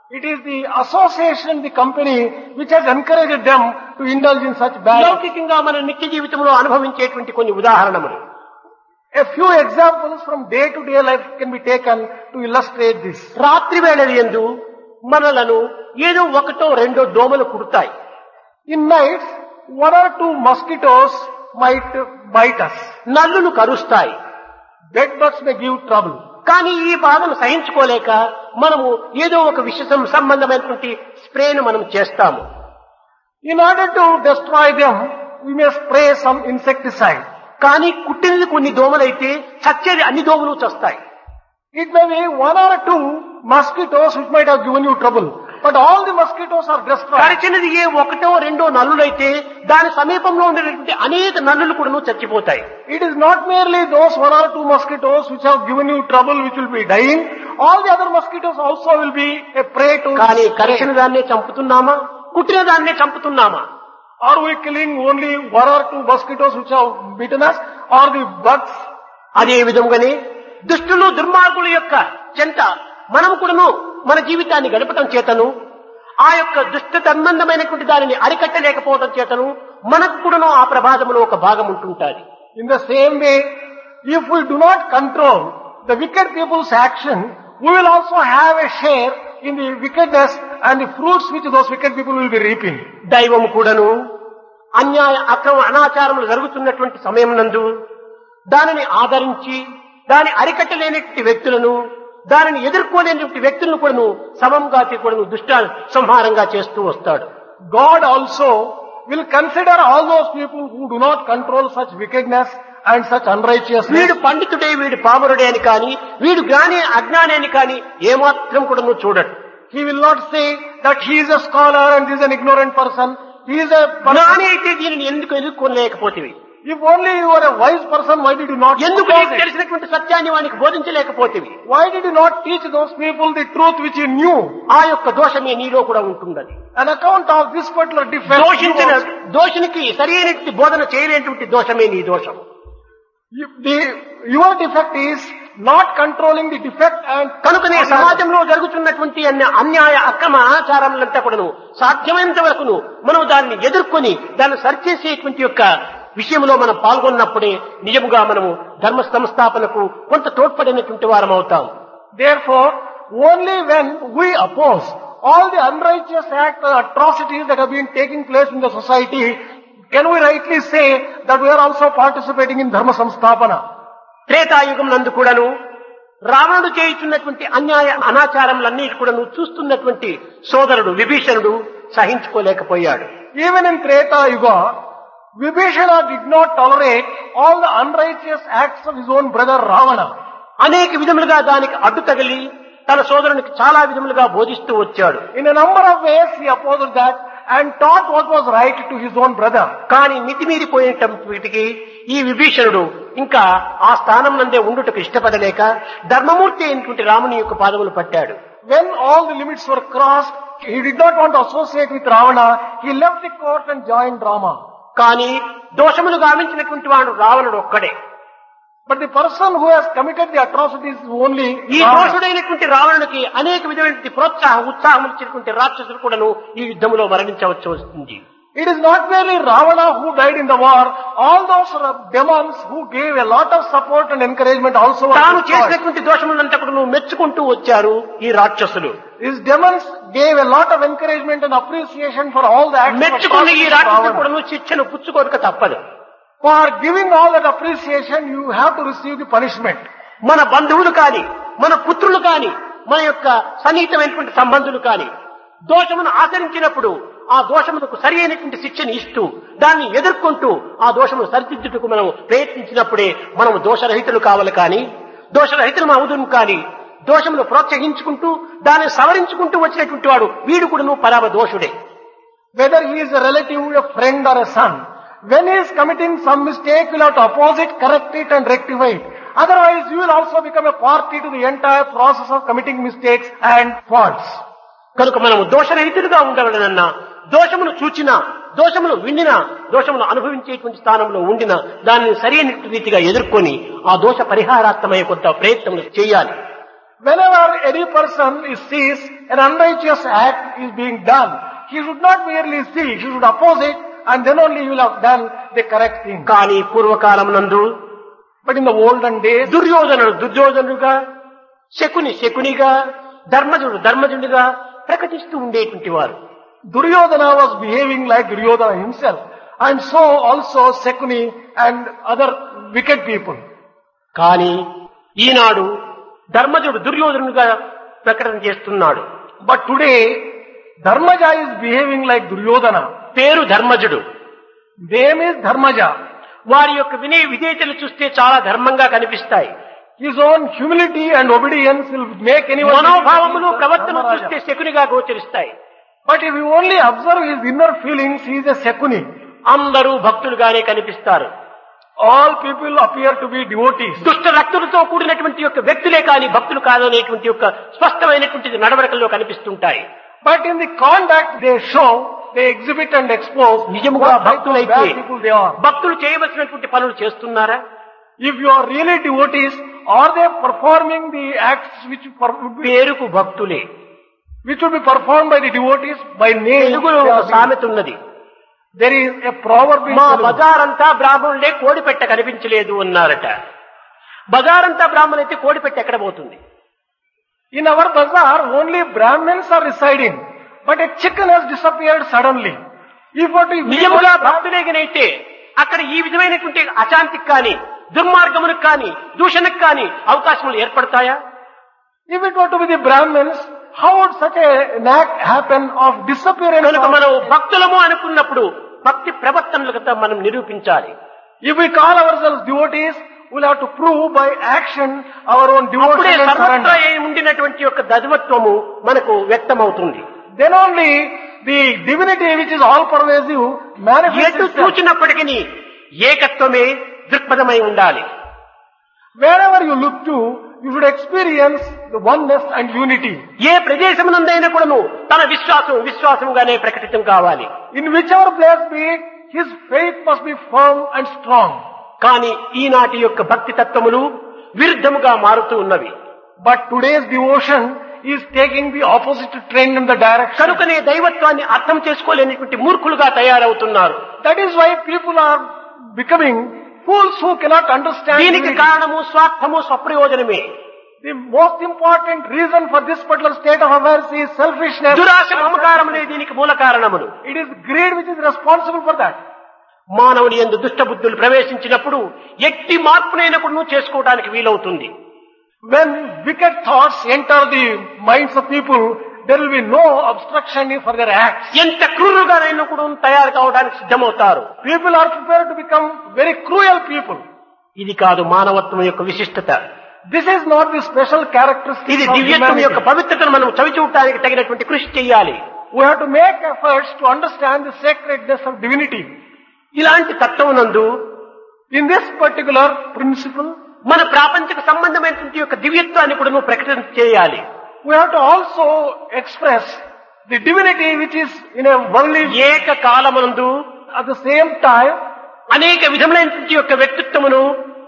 It is the association, the company, which has encouraged them to indulge in such bad. లౌకికంగా మన నిత్య జీవితంలో అనుభవించేటువంటి కొన్ని ఉదాహరణములు A few examples from day to day life can be taken to illustrate this. రాత్రి వేళల ఎందు మనలను ఏదో ఒకటో రెండో దోమలు కుడతాయి In nights, one or two mosquitoes might bite us. నల్లులు కరుస్తాయి Bed bugs may give trouble. కానీ ఈ బాధను సహించుకోలేక మనము ఏదో ఒక విష సం- సంబంధమైనటువంటి స్ప్రేను మనం చేస్తాము In order to destroy them, we may spray some insecticide. కానీ కుట్టినది కొన్ని దోమలైతే చచ్చేది అన్ని దోమలు చస్తాయి It may be one or two mosquitoes which might have given you trouble. But all the mosquitoes are destroyed. కరిచినది ఏ ఒకటో రెండో నల్లులైతే దాని సమీపంలో ఉండేటువంటి అనేక నల్లులు కూడా చచ్చిపోతాయి It is not merely those one or two mosquitoes which have given you trouble which will be dying. All the other mosquitoes also will be a prey to కానీ this కరిచిన prey. దాన్నే చంపుతున్నామా కుట్టిన దాన్నే చంపుతున్నామా Are we killing only one or two mosquitoes which have bitten us or the bugs? అదే విధముగానే దుష్టులు దుర్మార్గుల యొక్క చెంత మనం కూడాను మన జీవితాన్ని గడపటం చేతను ఆ యొక్క దుష్ట సంబంధమైనటువంటి దానిని అరికట్టలేకపోవడం చేతను మనకు కూడాను ఆ ప్రమాదంలో ఒక భాగం ఉంటుంటాది In the same way, if we do not control the wicked people's action, we will also have a share in the wickedness and the fruits which those wicked people will be reaping. దైవం కూడాను అన్యాయ అక్రమ అనాచారములు జరుగుతున్నటువంటి సమయం నందు దానిని ఆదరించి దాని అరికట్టలేనటువంటి వ్యక్తులను దానిని ఎదుర్కోలేనటువంటి వ్యక్తులను కూడాను సమంగా కూడాను దుష్ట సంహారంగా చేస్తూ వస్తాడు God also will consider all those people who do not control such wickedness and such unrighteousness. వీడు పండితుడే వీడు పామరుడే అని కాని వీడు జ్ఞాని అజ్ఞాని అని కాని ఏమాత్రం కూడా నువ్వు చూడడు He will not say that he is a scholar and he is an ignorant person. He is a జ్ఞాని person. అయితే దీనిని ఎందుకు ఎదుర్కోలేకపోతేవి If only you are a wise person, why did you not ఎందుకు oppose నీకు it? తెలిసినటువంటి సత్యాన్ని వానికి బోధించలేకపోతేవి Why did you not teach those people the truth which you knew? ఆ యొక్క దోషమే నీలో కూడా ఉంటుందని An account of this particular defect. you దోషించిన also- దోషునికి సరైనటువంటి బోధన చేయలేనటువంటి దోషమే నీ దోషం you- the- Your defect is not controlling the defect and కనుకనే సమాజంలో జరుగుతున్నటువంటి అన్ని అన్యాయ అక్రమ ఆచారములంతా కూడాను సాధ్యమైనంత వరకును మనం దాన్ని ఎదుర్కొని దాన్ని సరిచేసేటువంటి యొక్క విషయంలో మనం పాల్గొన్నప్పుడే నిజముగా మనము ధర్మ సంస్థాపనకు కొంత తోడ్పడినటువంటి వారం అవుతాం Therefore, only when we oppose all the unrighteous acts and atrocities that have been taking place in the society, can we rightly say that we are also participating in Dharma Samstapana? Treta Yuga నందు కూడాను రావణుడు చేయుచున్నటువంటి అన్యాయ అనాచారములన్నీ కూడాను చూస్తున్నటువంటి సోదరుడు విభీషణుడు సహించుకోలేకపోయాడు Even in Treta Yuga, Vibhishana did not tolerate all the unrighteous acts of his own brother Ravana. అనేక విధములుగా దానికి అడ్డు తగిలి తన సోదరునికి చాలా విధములుగా బోధిస్తూ వచ్చాడు In a number of ways he opposed that and taught what was right to his own brother. కానీ మితిమీరిపోయేటప్పటికి ఈ విభీషణుడు ఇంకా ఆ స్థానం నందే ఉండుటకు ఇష్టపడలేక ధర్మమూర్తి అయినటువంటి రాముని యొక్క పాదములు పట్టాడు When all the limits were crossed, he did not want to associate with Ravana. He left the court and joined Rama. కానీ దోషములు గావించినటువంటి వాడు రావణుడు ఒక్కడే But the person who has committed the atrocities is only ఈ Ravana. దోషుడైనటువంటి రావణునికి అనేక విధమైనటువంటి ప్రోత్సాహం ఉత్సాహం ఇచ్చినటువంటి రాక్షసులు కూడాను ఈ యుద్ధంలో మరణించవచ్చు వస్తుంది It is not merely Ravana who died in the war. All those uh, demons who gave a lot of support and encouragement also were తాను destroyed. చేసినటువంటి దోషములంతా కూడా మెచ్చుకుంటూ వచ్చారు ఈ రాక్షసులు These demons gave a lot of encouragement and appreciation for all the acts of మెచ్చుకున్న ఈ atrocities of రాక్షసులు Ravana. కూడా శిక్షను పుచ్చుకోక తప్పదు For giving all that appreciation, you have to receive the punishment. మన బంధువులు కాని మన పుత్రులు కాని మన యొక్క సన్నిహితమైనటువంటి సంబంధులు కాని దోషమును ఆచరించినప్పుడు ఆ దోషములకు సరి అయినటువంటి శిక్షను ఇస్తూ దాన్ని ఎదుర్కొంటూ ఆ దోషమును సరిదిద్దుటకు మనం ప్రయత్నించినప్పుడే మనం దోషరహితులు కావాలి కానీ దోషరహితులు అవుదును కానీ దోషమును ప్రోత్సహించుకుంటూ దాన్ని సవరించుకుంటూ వచ్చినటువంటి వాడు వీడు కూడాను పరామ దోషుడే Whether he is a relative, a friend or a son. When he is committing some mistake, you will have to oppose it, correct it and rectify it. Otherwise, you will also become a party to the entire process of committing mistakes and faults. కనుక మనము దోషరహితులుగా ఉండవలనన్నా దోషమును చూచినా దోషమును విండినా దోషమును అనుభవించేటువంటి స్థానంలో ఉండినా దానిని సరైన రీతిగా ఎదుర్కొని ఆ దోష పరిహారాత్మయ కొంత ప్రయత్నం చేయాలి Whenever any person is sees an unrighteous act is being done, he should not merely see, he should oppose it and then only he will have done the correct thing. కానీ పూర్వకాలం నందు But in the olden days, దుర్యోధనుడు దుర్యోధనుడుగా శకుని శకునిగా ధర్మజుడు ధర్మజుడిగా ప్రకటిస్తూ ఉండేటువంటి వారు Duryodhana was behaving like Duryodhana himself and so also Sekuni and other wicked people. కానీ ఈనాడు ధర్మజుడు దుర్యోధనుడుగా ప్రకటన చేస్తున్నాడు But today, Dharmaja is behaving like Duryodhana. పేరు ధర్మజుడు Name is Dharmaja. వారి యొక్క వినయ విధేయతలు చూస్తే చాలా ధర్మంగా కనిపిస్తాయి His own humility and obedience will make anyone. మనోభావములు believe he is ప్రవర్తన Dharmaraja. చూస్తే శకునిగా గోచరిస్తాయి But if you only observe his inner feelings, he is a Sekuni. అందరూ భక్తులుగానే కనిపిస్తారు All people appear to be devotees. దుష్ట రక్తులతో కూడినటువంటి యొక్క వ్యక్తులే కాని భక్తులు కాదనేటువంటి యొక్క స్పష్టమైనటువంటి నడవడికల్లో కనిపిస్తుంటాయి But in the conduct they show, they exhibit and expose నిజముగా what type of భక్తులైతే bad people they are. భక్తులు చేయవలసినటువంటి పనులు చేస్తున్నారా If you are really devotees, are they performing the acts which, per- would be, పేరుకు భక్తులే which would be performed by the devotees by name? తెలుగులో they ఒక are being- సామెత ఉన్నది There is a proverb in మా Telugu. బజారంతా బ్రాహ్మణులే కోడి పెట్ట కనిపించలేదు అన్నారట బజారంతా బ్రాహ్మణులు అయితే కోడి పెట్ట ఎక్కడ పోతుంది In our bazaar, only Brahmins are residing, but a chicken has disappeared suddenly. If what we నిజముగా భక్తులేగనైతే అక్కడ ఈ విధమైనటువంటి అశాంతికి కానీ దుర్మార్గములకు కానీ దూషణకు కానీ అవకాశములు ఏర్పడతాయా if it were to be the Brahmins, how would such a, an act happen of disappearance? కనుక of- మనం భక్తులము అనుకున్నప్పుడు భక్తి ప్రవర్తనలతో మనం నిరూపించాలి If we call ourselves devotees, we'll have to prove by action our own అప్పుడే devotion and సర్వత్రా surrender. ఏ- ఉండినటువంటి యొక్క దైవత్వము మనకు వ్యక్తమవుతుంది Then only the divinity which is all pervasive manifests ఎటు itself. చూచినప్పటికీ ఏకత్వమే దృక్పథమై ఉండాలి Wherever you look to, you should experience the oneness and unity. ఏ ప్రదేశమునందైనా కూడాను తన విశ్వాసం విశ్వాసంగానే ప్రకటితం కావాలి In whichever place be it, his faith must be firm and strong. కానీ ఈనాటి యొక్క భక్తి తత్వములు విరుద్ధముగా మారుతూ ఉన్నవి But today's devotion is taking the opposite trend in the direction. కనుకనే దైవత్వాన్ని అర్థం చేసుకోలేనటువంటి మూర్ఖులుగా తయారవుతున్నారు That is why people are becoming fools who cannot understand. దీనికి divinity. కారణము స్వార్థము స్వప్రయోజనమే The most important reason for this particular state of affairs is selfishness. దురాశ మమకారములే దీనికి మూల కారణములు It is greed which is responsible for that. మానవుని ఎందు దుష్ట బుద్ధులు ప్రవేశించినప్పుడు ఎట్టి మార్పునైనప్పుడు చేసుకోవడానికి వీలవుతుంది When wicked thoughts enter the minds of people, there will be no obstruction for their acts. ఎంత క్రూరుగానైనా కూడా తయారు కావడానికి సిద్ధమవుతారు People are prepared to become very cruel people. ఇది కాదు మానవత్వం యొక్క విశిష్టత This is not the special characteristic ఇది of దివ్యత్వం యొక్క humanity. పవిత్రతను మనం చవిచూడటానికి తగినటువంటి కృషి చేయాలి We have to make efforts to understand the sacredness of divinity. ఇలాంటి తత్వం నందు In this particular principle, మన ప్రాపంచిక సంబంధమైనటువంటి యొక్క దివ్యత్వాన్ని కూడా నువ్వు ప్రకటన చేయాలి we have to also express the divinity which is in a worldly ఏక కాలమునందు at the same time అనేక విధములైనటువంటి యొక్క వ్యక్తిత్వమును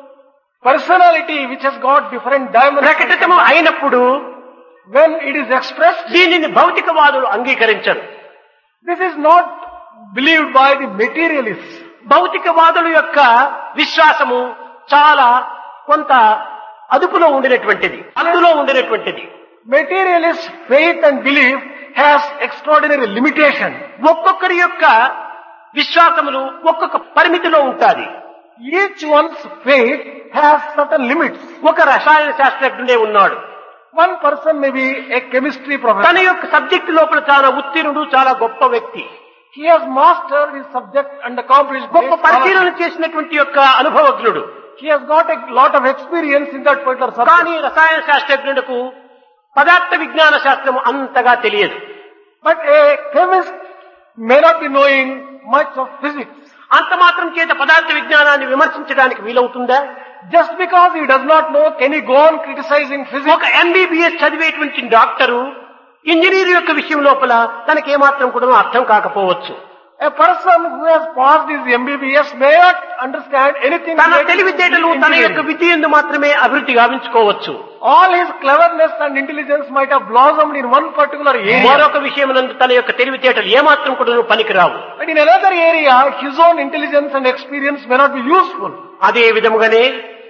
personality which has got different ప్రకటితము dimensions. అయినప్పుడు When it is expressed, దీనిని భౌతికవాదులు అంగీకరించరు this is not believed by the materialists. భౌతికవాదుల యొక్క విశ్వాసము చాలా కొంత అదుపులో ఉండినటువంటిది అందులో ఉండినటువంటిది Materialist faith and belief has extraordinary limitation. ఒక్కొక్కరి యొక్క విశ్వాసములు ఒక్కొక్క పరిమితిలో ఉంటాది Each one's faith has certain limits. ఒక రసాయన శాస్త్రజ్ఞుడే ఉన్నాడు One person may be a chemistry తన professor. యొక్క సబ్జెక్ట్ లోపల చాలా ఉత్తీర్ణుడు చాలా గొప్ప వ్యక్తి He has mastered his subject and accomplished గొప్ప great పరిశీలన scholarship. చేసినటువంటి యొక్క అనుభవజ్ఞుడు He has got a lot of experience in that particular subject. కానీ రసాయన శాస్త్రజ్ఞులకు పదార్థ విజ్ఞాన శాస్త్రం అంతగా తెలియదు But a chemist may not be knowing much of physics. అంత మాత్రం చేత పదార్థ విజ్ఞానాన్ని విమర్శించడానికి వీలవుతుందా Just because he does not know, can he go on criticizing physics? ఒక ఎంబీబీఎస్ చదివేటువంటి డాక్టరు ఇంజనీర్ యొక్క విషయం లోపల తనకేమాత్రం కూడా అర్థం కాకపోవచ్చు A person who has passed his MBBS may not understand anything తన related to తెలివితేటలు తన యొక్క engineering. విద్య ఎందు మాత్రమే అభివృద్ధి గావించుకోవచ్చు All his cleverness and intelligence might have blossomed in one particular area. మరొక విషయం నందు తన యొక్క తెలివితేటలు ఏమాత్రం కూడా పనికిరావు But in another area, his own intelligence and experience may not be useful. అదే విధముగానే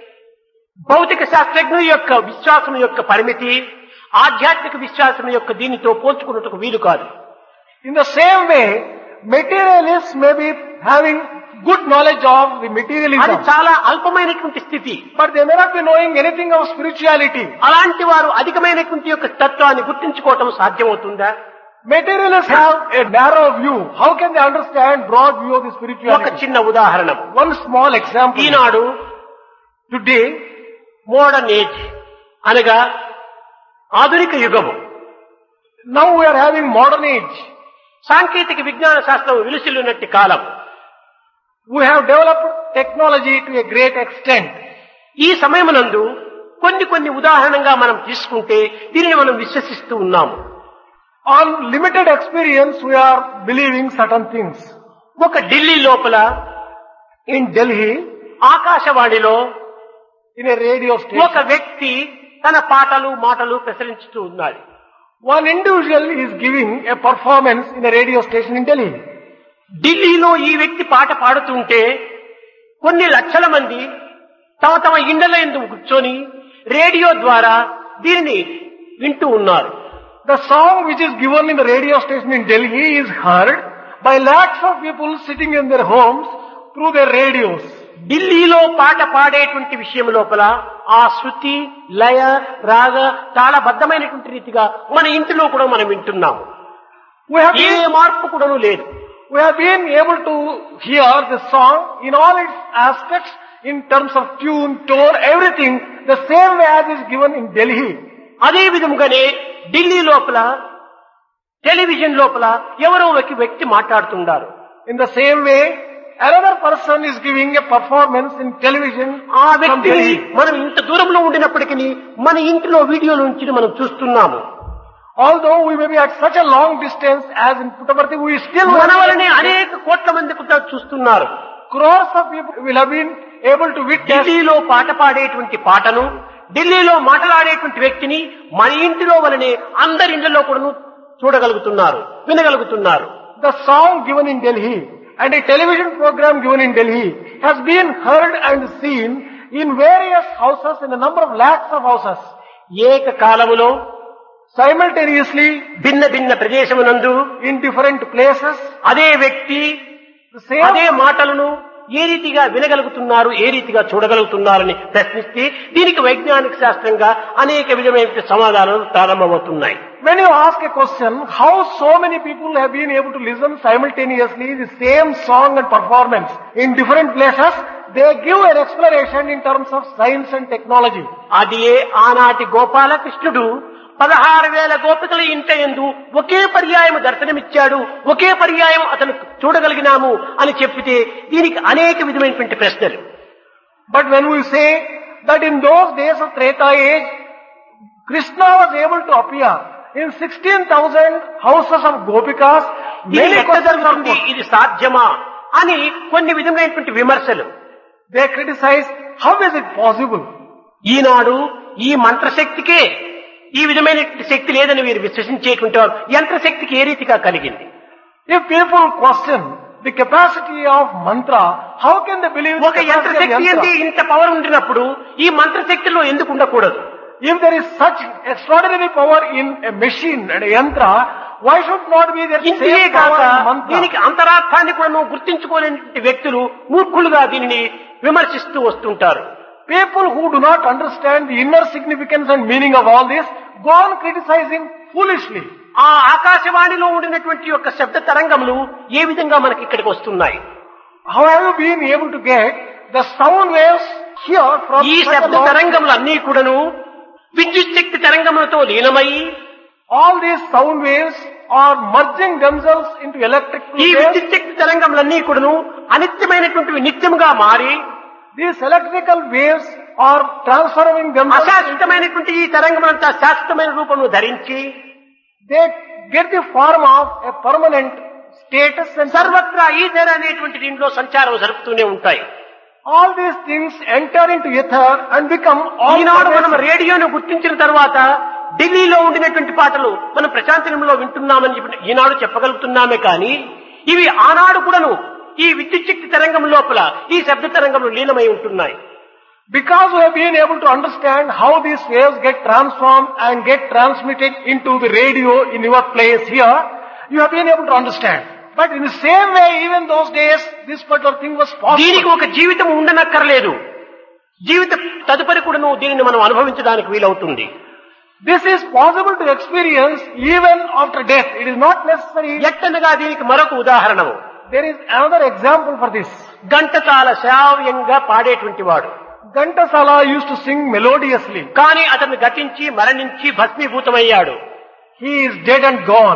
భౌతిక శాస్త్రజ్ఞుల యొక్క విశ్వాసం యొక్క పరిమితి ఆధ్యాత్మిక విశ్వాసం యొక్క దీనితో పోల్చుకున్నట్టుకు వీలు కాదు In the same way, materialists may be having good knowledge of the అది materialism, చాలా అల్పమైనటువంటి స్థితి but they may not be knowing anything of spirituality. అలాంటి వారు అధికమైనటువంటి యొక్క తత్వాన్ని గుర్తించుకోవటం సాధ్యమవుతుందా Materialists have a narrow view. How can they understand broad view of the ఒక spirituality? చిన్న ఉదాహరణ One small example. ఈనాడు Today, మోడర్న్ ఏజ్ అనగా ఆధునిక యుగము now we are having modern age. సాంకేతిక విజ్ఞాన శాస్త్రం విలుసిల్లునట్టి కాలం We have developed technology to a great extent. ఈ సమయమునందు కొన్ని కొన్ని ఉదాహరణంగా మనం తీసుకుంటే దీనిని మనం విశ్వసిస్తూ ఉన్నాము On limited experience, we are believing certain things. ఒక ఢిల్లీ లోపల In Delhi, ఆకాశవాణిలో in a radio ఒక station, వ్యక్తి తన పాటలు మాటలు ప్రసరించుతూ ఉన్నాడు one individual is giving a performance in a radio station in Delhi. ఢిల్లీలో ఈ వ్యక్తి పాట పాడుతుంటే కొన్ని లక్షల మంది తమ తమ ఇండ్ల ఎందు కూర్చొని రేడియో ద్వారా దీనిని వింటూ ఉన్నారు The song which is given in the radio station in Delhi is heard by lakhs of people sitting in their homes through their radios. ఢిల్లీలో పాట పాడేటువంటి విషయం లోపల ఆ శృతి లయ రాగ తాళబద్ధమైనటువంటి రీతిగా మన ఇంటిలో కూడా మనం వింటున్నాము We have ఏ been, మార్పు కూడాను లేదు we have been able to hear the song in all its aspects in terms of tune, tone, everything the same way as is given in Delhi. అదే విధముగానే ఢిల్లీ లోపల టెలివిజన్ లోపల ఎవరో ఒక వ్యక్తి మాట్లాడుతున్నారు In the same way, another person is giving a performance in television ఆ from వ్యక్తిని Delhi. మనం ఇంత దూరంలో ఉండినప్పటికీ మన ఇంటిలో వీడియోల నుంచి మనం చూస్తున్నాము Although we may be at such a long distance as in Puttaparthi, we still మన వలనే అనేక కోట్ల మంది కూడా చూస్తున్నారు crores of people will have been able to witness ఢిల్లీలో పాట పాడేటువంటి పాటను ఢిల్లీలో మాట్లాడేటువంటి వ్యక్తిని మన ఇంటిలో వలనే అందరి ఇండ్లలో కూడా చూడగలుగుతున్నారు వినగలుగుతున్నారు the song given in Delhi and a television program given in Delhi has been heard and seen in various houses in a number of lakhs of houses. ఏక కాలములో Simultaneously, భిన్న భిన్న ప్రదేశమునందు in different places, అదే వ్యక్తి the same అదే మాటలను ఏ రీతిగా వినగలుగుతున్నారు ఏ రీతిగా చూడగలుగుతున్నారని ప్రశ్నిస్తే దీనికి వైజ్ఞానిక శాస్త్రంగా అనేక విధమైన సమాధానాలు ప్రారంభమవుతున్నాయి When you ask a question, how so many people have been able to listen simultaneously the same song and performance in different places, they give an explanation in terms of science and technology. అది ఏ ఆనాటి గోపాలకృష్ణుడు పదహారు వేల గోపికల ఇంట ఎందు ఒకే పర్యాయం దర్శనమిచ్చాడు ఒకే పర్యాయం అతను చూడగలిగినాము అని చెప్పితే దీనికి అనేక విధమైనటువంటి ప్రశ్నలు But when we say that in those days of Treta age, Krishna was able to appear in 16,000 houses of Gopikas, ఇది many ఎట్లా questions are జరుగుతుంది put. ఇది సాధ్యమా అని కొన్ని విధమైనటువంటి విమర్శలు They criticize, how is it possible? ఈనాడు ఈ మంత్రశక్తికే ఈ విధమైనటువంటి శక్తి లేదని వీరు విశ్వసించేటువంటి వారు యంత్రశక్తికి ఏ రీతిగా కలిగింది If people question the capacity of mantra, how can they believe in the ఒక capacity of యంత్రశక్తి yantra? అంటే ఇంత పవర్ ఉండినప్పుడు ఈ మంత్రశక్తిలో ఎందుకు ఉండకూడదు If there is such extraordinary power in a machine and a yantra, why should not be there ఇంతే same కాక power in mantra? దీనికి అంతరార్థాన్ని కూడా గుర్తించుకోలేని వ్యక్తులు మూర్ఖులుగా దీనిని విమర్శిస్తూ వస్తుంటారు People who do not understand the inner significance and meaning of all this go on criticizing foolishly. ఆ ఆకాశవాణిలో ఉండినటువంటి యొక్క శబ్ద తరంగములు ఏ విధంగా మనకి ఇక్కడికి వస్తున్నాయి How have you been able to get the sound waves here from ఈ such a శబ్ద long తరంగములు అన్నీ కూడాను విద్యుత్ శక్తి తరంగములతో లీనమై All these sound waves are merging themselves into electric ఈ waves. విద్యుత్ శక్తి తరంగములన్నీ కూడాను అనిత్యమైనటువంటి నిత్యముగా మారి These electrical waves are transforming themselves. into- అశాశ్వతమైనటువంటి ఈ తరంగములంతా శాశ్వతమైన రూపమును ధరించి They get the form of a permanent status and సర్వత్రా ఈథర్ అనేటువంటి దీంట్లో సంచారం జరుపుతూనే ఉంటాయి all these things enter into ether and become all ఈనాడు మనం pervasive. రేడియోను గుర్తించిన తర్వాత ఢిల్లీలో ఉండినటువంటి పాటలు మనం ప్రశాంతనంలో వింటున్నామని చెప్పి ఈనాడు చెప్పగలుగుతున్నామే కానీ ఇవి ఆనాడు కూడాను ఈ విద్యుత్ శక్తి తరంగం లోపల ఈ శబ్ద తరంగంలో లీనమై ఉంటున్నాయి Because we have been able to understand how these waves get transformed and get transmitted into the radio in your place here, you have been able to understand. But in the same way, even those days, this particular thing was దీనికి possible. ఒక జీవితం ఉండనక్కర్లేదు జీవిత తదుపరి కూడాను దీనిని మనం అనుభవించడానికి వీలవుతుంది This is possible to experience even after death. It is not necessary. ఎట్టనగా దీనికి మరొక ఉదాహరణము There is another example for this. Ghantasala శ్రావ్యంగా పాడేటువంటి వాడు Ghantasala used to sing melodiously. కానీ అతను గతించి మరణించి భస్మీభూతమయ్యాడు He is dead and gone.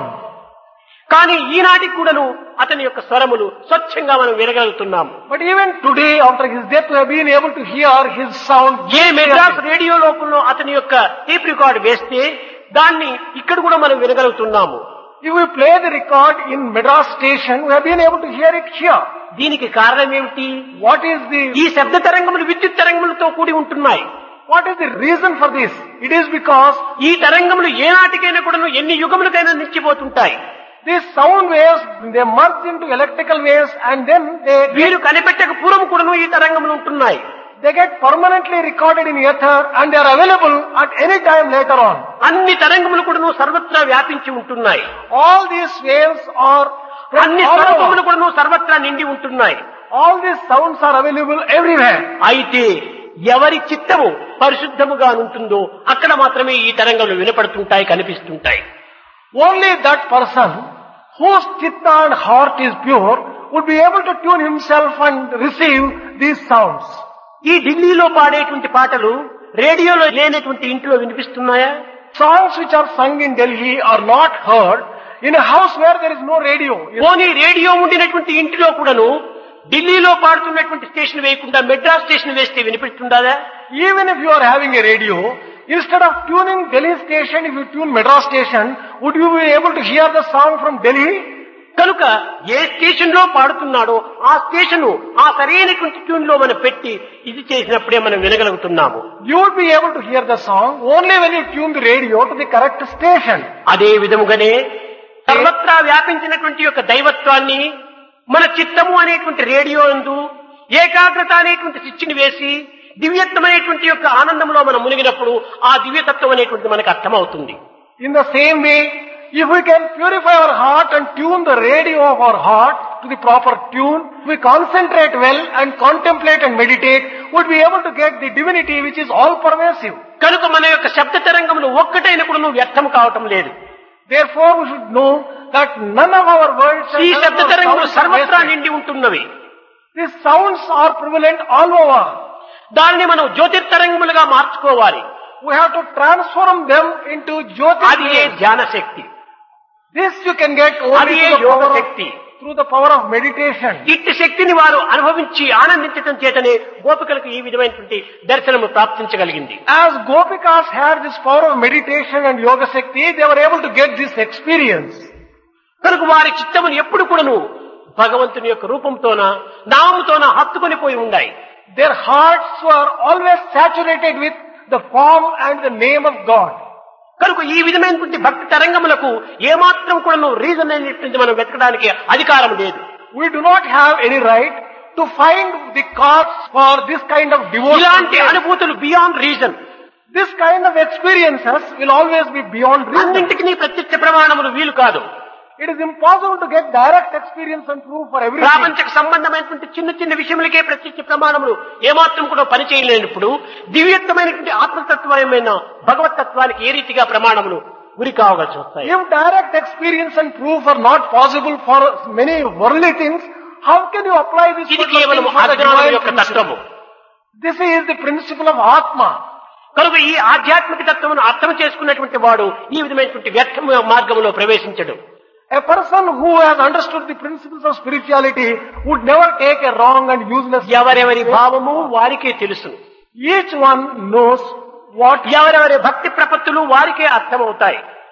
కానీ ఈనాటికి కూడాను అతని యొక్క స్వరములు స్వచ్ఛంగా మనం వినగలుగుతున్నాము But even today, after his death, we have been able to hear his sound. ఏ మెడ్రాస్ రేడియో లోపల అతని యొక్క టేప్ రికార్డ్ వేస్తే దాన్ని ఇక్కడ కూడా మనం వినగలుగుతున్నాము If we play the record in Madras station, we have been able to hear it here. దీనికి కారణం ఏమిటి What is the ఈ శబ్ద తరంగములు విద్యుత్ తరంగములతో కూడి ఉంటున్నాయి what is the reason for this? It is because ఈ తరంగములు ఏ నాటికైనా కూడాను ఎన్ని యుగములకైనా నిలిచిపోతుంటాయి these sound waves they merge into electrical waves and then they వీరు కనిపెట్టక పూర్వం కూడాను ఈ తరంగములు ఉంటున్నాయి they get permanently recorded in ether and they are available at any time later on. అన్ని తరంగములు కూడాను సర్వత్రా వ్యాపించి ఉంటున్నాయి All these waves are అన్ని all, స్వరూపములు over. కూడాను సర్వత్రా నిండి ఉంటున్నాయి all these sounds are available everywhere. అయితే ఎవరి చిత్తము పరిశుద్ధముగా ఉంటుందో అక్కడ మాత్రమే ఈ తరంగములు వినపడుతుంటాయి కనిపిస్తుంటాయి Only that person whose chitta and heart is pure would be able to tune himself and receive these sounds. ఈ ఢిల్లీలో పాడేటువంటి పాటలు రేడియోలో లేనటువంటి ఇంటిలో వినిపిస్తున్నాయా Songs which are sung in Delhi are not heard in a house where there is no radio. పోనీ radio ఉండినటువంటి ఇంటిలో కూడాను ఢిల్లీలో పాడుతున్నటువంటి స్టేషన్ వేయకుండా మెడ్రాస్ స్టేషన్ వేస్తే వినిపిస్తుండదా Even if you are having a radio, instead of tuning Delhi station, if you tune Madras station, would you be able to hear the song from Delhi? కనుక ఏ station లో పాడుతున్నాడో ఆ station ఆ సరైనటువంటి tune లో మనం పెట్టి ఇది చేసినప్పుడే మనం వినగలుగుతున్నాము You would be able to hear the song only when you tune the radio to the correct station. అదే విధముగానే సర్వత్రా వ్యాపించినటువంటి యొక్క దైవత్వాన్ని మన చిత్తము అనేటువంటి రేడియో అందు ఏకాగ్రత అనేటువంటి స్విచ్ని వేసి దివ్యత్వమైనటువంటి యొక్క ఆనందంలో మనం మునిగినప్పుడు ఆ దివ్యతత్వం అనేటువంటి మనకు అర్థమవుతుంది In the same way, if we can purify our heart and tune the radio of our heart to the proper tune, we concentrate well and contemplate and meditate, would be able to get the divinity which is all pervasive. కనుక మన యొక్క శబ్ద తరంగములు ఒక్కటైనప్పుడు నువ్వు వ్యర్థం కావటం లేదు Therefore, we should know that none of our words and ఈ none of శబ్ద our తరంగములు sounds are సర్వత్రా wasted. నిండి ఉంటున్నవి These sounds are prevalent all over. దానిని మనం జ్యోతిర్తరంగములుగా మార్చుకోవాలి We have to transform them into అది ఏ Jyoti. ధ్యాన శక్తి This you can get అది only A through the, yoga power of, Shakti through the power of meditation. ఇట్టి శక్తిని వారు అనుభవించి ఆనందించటం చేతనే గోపికలకు ఈ విధమైనటువంటి దర్శనము ప్రాప్తించగలిగింది As Gopikas had this power of meditation and yoga Shakti, they were able to get this experience. కనుక వారి చిత్తమును ఎప్పుడు కూడాను భగవంతుని యొక్క రూపంతోన నామముతోన హత్తుకొని పోయి ఉన్నాయి Their hearts were always saturated with the form and the name of God. కనుక ఈ విధమైనటువంటి భక్తి తరంగములకు ఏమాత్రం కూడాను రీజన్ అనేటువంటి మనం వెతకడానికి అధికారం లేదు We do not have any right to find the cause for this kind of ఇలాంటి devotion. అనుభూతులు beyond reason This kind of experiences will always be beyond reason. అన్నింటికి నీ ప్రత్యక్ష ప్రమాణములు వీలు కాదు It is impossible to get direct experience and proof for everything. ప్రాపంచక సంబంధమైనటువంటి చిన్న చిన్న విషయములకే ప్రత్యక్ష ప్రమాణములు ఏమాత్రం కూడా పనిచేయలేనప్పుడు దివ్యత్వమైనటువంటి ఆత్మతత్వమైన భగవతత్వానికి ఏ రీతిగా ప్రమాణములు గురి కావలసి వస్తాయి If direct experience and proof are not possible for many worldly things, how can you apply this ఇది particular కేవలం thing for the అజ్ఞానం divine యొక్క principle? తత్వము This is the principle of Atma. కనుక ఈ ఆధ్యాత్మిక తత్వమును అర్థం చేసుకున్నటువంటి వాడు ఈ విధమైనటువంటి వ్యర్థ మార్గంలో ప్రవేశించడు A person who has understood the principles of spirituality would never take a wrong and useless ఎవరెవరి భావము వారికే తెలుసు Each one knows what ఎవరెవరి భక్తి ప్రపత్తులు వారికే అర్థమవుతాయి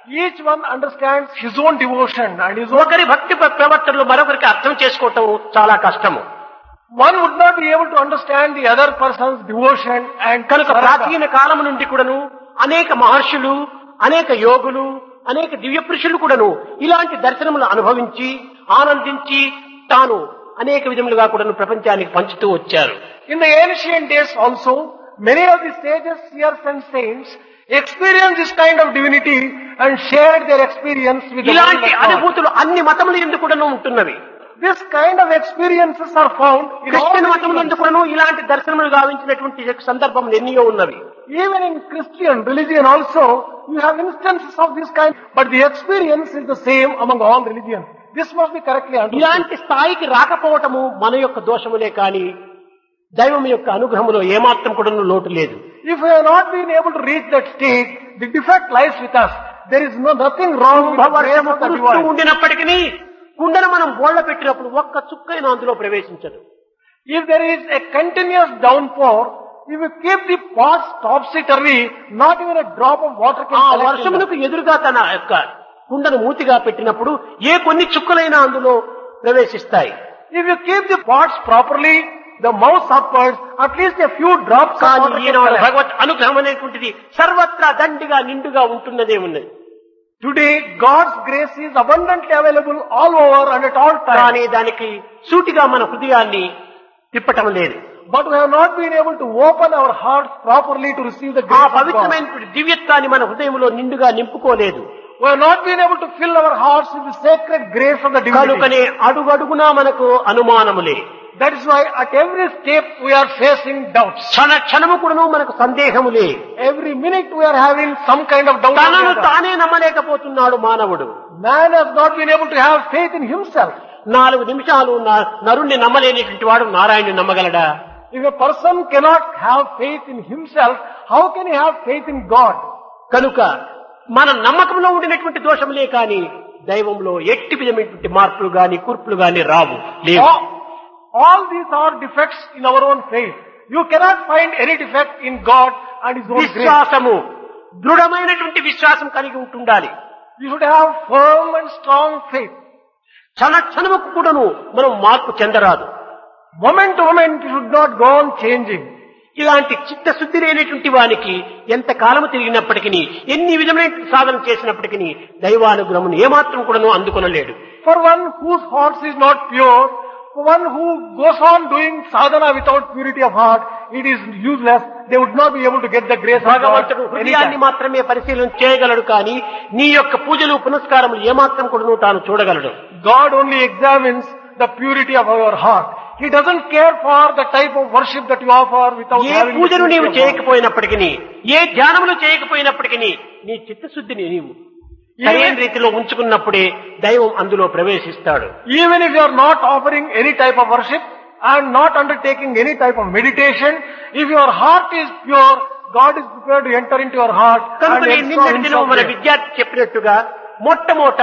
Each one understands his own devotion and his own. ఒకరి భక్తి ప్ర- ప్రవర్తనలు మరొకరికి అర్థం చేసుకోవటం చాలా కష్టము One would not be able to understand the other person's devotion and కనుక saranda. ప్రాచీన కాలము నుండి కూడాను అనేక మహర్షులు అనేక యోగులు అనేక దివ్య పురుషులు కూడాను ఇలాంటి దర్శనములు అనుభవించి ఆనందించి తాను అనేక విధములుగా కూడాను ప్రపంచానికి పంచుతూ వచ్చారు In the ancient days also, many of the sages, seers and saints experienced this kind of divinity and shared their experience with the world ఇలాంటి of God. అనుభూతులు అన్ని మతములు ఎందుకు కూడాను ఉంటున్నవి This kind of experiences are found in all Christian మతములు religions. ఎందుకు కూడాను ఇలాంటి దర్శనములు గావించినటువంటి సందర్భములు ఎన్నో ఉన్నవి Even in Christian religion also, you have instances of this kind, but the experience is the same among all religions. This must be correctly understood. ఇలాంటి స్థాయికి రాకపోవటము మన యొక్క దోషములే కాని దైవం యొక్క అనుగ్రహములో ఏమాత్రం కూడా లోటు లేదు If we have not been able to reach that stage, the defect lies with us. There is no nothing wrong with the grace వర్షము of the కురుస్తూ divine. ఉండినప్పటికీ కుండను మనం బోళ్ల పెట్టినప్పుడు ఒక్క చుక్కైన అందులో ప్రవేశించదు If there is a continuous downpour, if you keep the pots topsy-turvy, not even a drop of water can ఆ collect in them. వర్షమునకు ఎదురుగా తన యొక్క కుండను మూతిగా పెట్టినప్పుడు ఏ కొన్ని చుక్కలైనా అందులో ప్రవేశిస్తాయి If you keep the pots properly, the mouth upwards, at least a few drops of కానీ water can ఈనాడు collect. భగవత్ అనుగ్రహం అనేటువంటిది సర్వత్రా దండిగా నిండుగా ఉంటున్నదే ఉన్నది Today, God's grace is abundantly available all over and at all times. కానీ దానికి సూటిగా మన హృదయాన్ని తిప్పటం లేదు But we have not been able to open our hearts properly to receive the ఆ grace of God. పవిత్రమైనటువంటి దివ్యత్వాన్ని మన హృదయంలో నిండుగా నింపుకోలేదు We have not been able to fill our hearts with the sacred grace of the divinity. కనుకనే అడుగడుగునా మనకు అనుమానములే That is why at every step we are facing doubts. క్షణ క్షణము కూడాను మనకు సందేహములే Every minute we are having some kind of doubt. or తనను the other. తానే నమ్మలేకపోతున్నాడు మానవుడు Man has not been able to have faith in himself. నాలుగు నిమిషాలు న- నరుణ్ణి నమ్మలేనిటువంటి వాడు నారాయణుని నమ్మగలడా If a person cannot have faith in himself, how can he have faith in God? కనుక మన నమ్మకంలో ఉండినటువంటి దోషములే కాని దైవంలో ఎట్టి విధమైనటువంటి మార్పులు గాని కూర్పులు గాని రావు లేవు All, all these are defects in our own faith. You cannot find any defect in God and His own grace. విశ్వాసము దృఢమైనటువంటి విశ్వాసం కలిగి ఉంటుండాలి You should have firm and strong faith. క్షణ క్షణముకు కూడాను మనం మార్పు చెందరాదు Moment to moment you should not go on changing. ఇలాంటి చిత్తశుద్ధి లేనటువంటి వానికి ఎంత కాలము తిరిగినప్పటికీ ఎన్ని విధమైన సాధన చేసినప్పటికీ దైవానుగ్రహమును ఏమాత్రం కూడాను అందుకొనలేడు For one whose heart is not pure, for one who goes on doing sadhana without purity of heart, it is useless. They would not be able to get the grace of God. భగవంతుడు హృదయాన్ని anytime. మాత్రమే పరిశీలన చేయగలడు కానీ నీ యొక్క పూజలు పునస్కారములు ఏమాత్రం కూడాను తాను చూడగలడు God only examines the purity of our heart. He doesn't care for the type of worship that you offer without A having the పూజను purity నీవు of heart. చేయకపోయినప్పటికీ ఏ ధ్యానములు చేయకపోయినప్పటికీ నీ చిత్తశుద్ధిని నీవు సరైన రీతిలో ఉంచుకున్నప్పుడే దైవం అందులో ప్రవేశిస్తాడు Even if you are not offering any type of worship and not undertaking any type of meditation, if your heart is pure, God is prepared to enter into your heart and కనుక నేను exalt నిన్నటి దినం himself మన there. విద్యార్థి చెప్పినట్టుగా మొట్టమొదట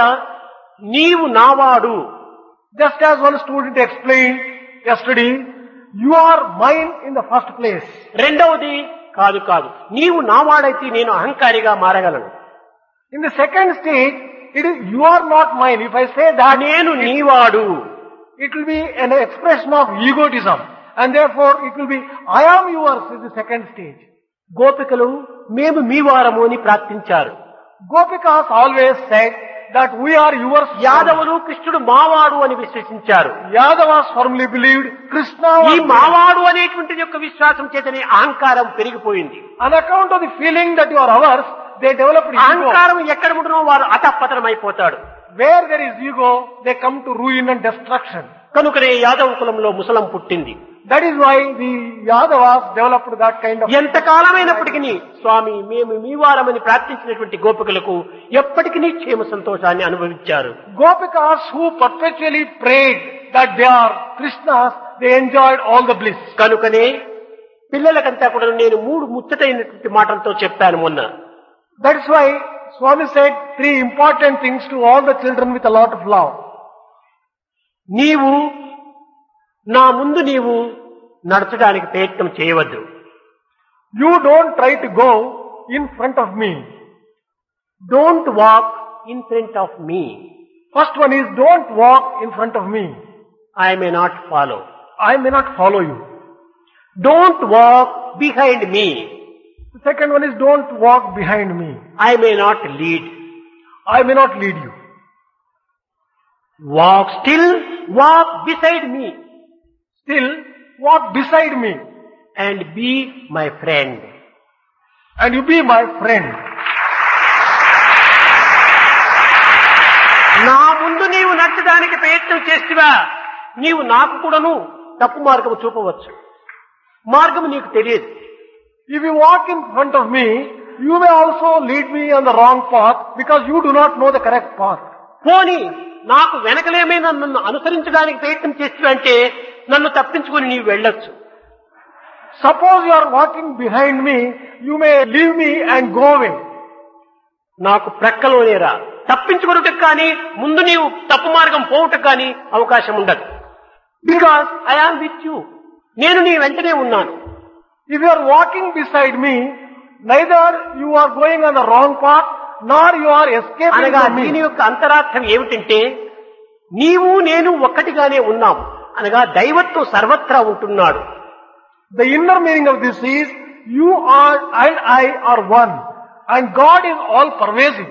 నీవు నావాడు Just as one student explained yesterday, you are mine in the first place. రెండవది కాదు కాదు నీవు నావాడైతే నేను అహంకారిగా మారగలను In the second stage, it is you are not mine. If I say that, నేను నీవాడు it will be an expression of egotism. And therefore, it will be, I am yours is the second stage. గోపికలు మేము మీ వారము అని ప్రార్థించారు Gopikas always said that we are yours. యాదవులు కృష్ణుడు మావాడు అని విశ్వసించారు Yadavas firmly believed Krishna ఈ was మావాడు అనేటువంటి యొక్క విశ్వాసం చేతనే అహంకారం పెరిగిపోయింది on account of the feeling that you are ours, they developed ego. అహంకారం ఎక్కడ ఉంటున్నో వారు అతపతనం అయిపోతాడు Where there is ego, they come to ruin and destruction. కనుకనే యాదవ కులంలో ముసలం పుట్టింది That is why the Yadavas developed that kind of ఎంత కాలమైనప్పటికీ స్వామి మేము మీ వారమని ప్రార్థించినటువంటి గోపికలకు ఎప్పటికీ క్షేమ సంతోషాన్ని అనుభవించారు Gopikas who perpetually prayed that they are Krishnas, they enjoyed all the bliss. కనుకనే పిల్లలకంతా కూడా నేను మూడు ముచ్చటైనటువంటి మాటలతో చెప్పాను మొన్న That is why Swami said three important things to all the children with a lot of love. నీవు నా ముందు నీవు నడచడానికి ప్రయత్నం చేయవద్దు You don't try to go in front of me. Don't walk in front of me. First one is don't walk in front of me. I may not follow. I may not follow you. Don't walk behind me. The second one is don't walk behind me. I may not lead. I may not lead you. Walk still, walk beside me Still, walk beside me and be my friend. and you be my friend. నా ముందు నీవు నచ్చడానికి ప్రయత్నం చేస్తువా నీవు నాకు కూడాను తప్పు మార్గము చూపవచ్చు మార్గము నీకు తెలియదు If you walk in front of me, you may also lead me on the wrong path because you do not know the correct path. పోని నాకు వెనకలేమైనా నన్ను అనుసరించడానికి ప్రయత్నం చేస్తువంటే నన్ను తప్పించుకొని నీవు వెళ్ళొచ్చు Suppose you are walking behind me, you may leave me and go away. నాకు ప్రక్కలోనే రా తప్పించుకున్నట్టుకు కానీ ముందు నీవు తప్పు మార్గం పోవుటకు కానీ అవకాశం ఉండదు because I am with you నేను నీ వెంటనే ఉన్నాను If you are walking beside me, neither you are going on the wrong path, nor you are escaping అనగా from దీని me. యొక్క అంతరార్థం ఏమిటంటే నీవు నేను ఒక్కటిగానే ఉన్నాం అనగా దైవత్వం సర్వత్రా ఉంటున్నాడు The inner meaning of this is, you are and I are one, and God is all pervasive.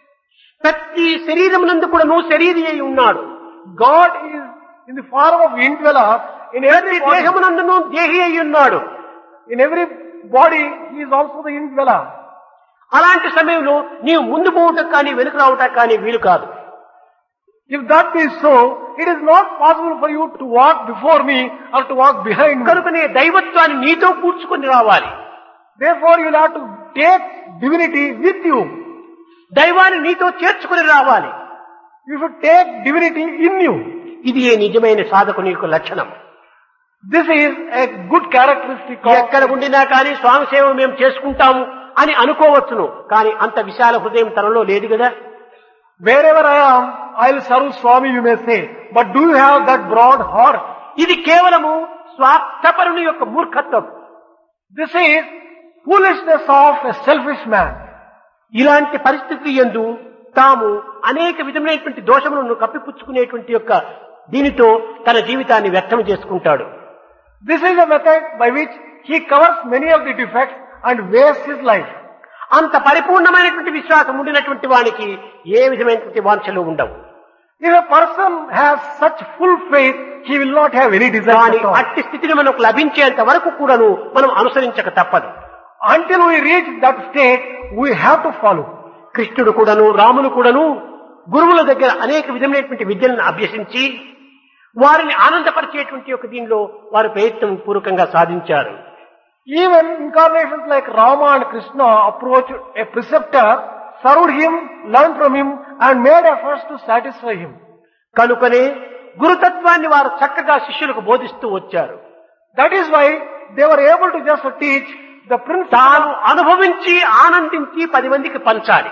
ప్రతి శరీరమునందు కూడా నువ్వు శరీరి అయి ఉన్నాడు God is in the form of indweller in ప్రతి every body. దేహమునందును దేహి అయి ఉన్నాడు In every body, He is also the indweller. అలాంటి సమయంలో నీవు ముందు పోవటం కానీ వెనుక రావటం కానీ వీలు కాదు If that is so, it is not possible for you to walk before me or to walk behind me. కనుకనే దైవత్వాన్ని నీతో కూర్చుకొని రావాలి Therefore, you will have to take divinity with you. దైవాన్ని నీతో చేర్చుకుని రావాలి You should take divinity in you. ఇది ఏ నిజమైన సాధకుని యొక్క లక్షణం This is a good characteristic of ఎక్కడ ఉండినా కానీ స్వామి సేవ మేము చేసుకుంటాము అని అనుకోవచ్చును కానీ అంత విశాల హృదయం తనలో లేదు కదా wherever I am, I will serve Swami, you may say. But do you have that broad heart? ఇది కేవలము స్వార్థపరుని యొక్క మూర్ఖత్వం This is foolishness of a selfish man. ఇలాంటి పరిస్థితి ఎందు తాము అనేక విధమైనటువంటి దోషములను కప్పిపుచ్చుకునేటువంటి యొక్క దీనితో తన జీవితాన్ని వ్యక్తం చేసుకుంటాడు This is a method by which he covers many of the defects and wastes his life. అంత పరిపూర్ణమైనటువంటి విశ్వాసం ఉండినటువంటి వానికి ఏ విధమైనటువంటి వాంఛలు ఉండవు If a person has such full faith, he will not have any desire కానీ at all. అట్టి స్థితిని మనకు లభించేంత వరకు కూడాను మనం అనుసరించక తప్పదు Until we reach that state, we have to follow. కృష్ణుడు కూడాను రాములు కూడాను గురువుల దగ్గర అనేక విధమైనటువంటి విద్యలను అభ్యసించి వారిని ఆనందపరిచేటువంటి ఒక దీనిలో వారు ప్రయత్నం పూర్వకంగా సాధించారు Even incarnations like Rama and Krishna approached a preceptor, served him, learned from him, and made efforts to satisfy him. కనుకనే గురుతత్వాన్ని వారు చక్కగా శిష్యులకు బోధిస్తూ వచ్చారు That is why they were able to just teach the principle. తాను అనుభవించి ఆనందించి పది మందికి పంచాలి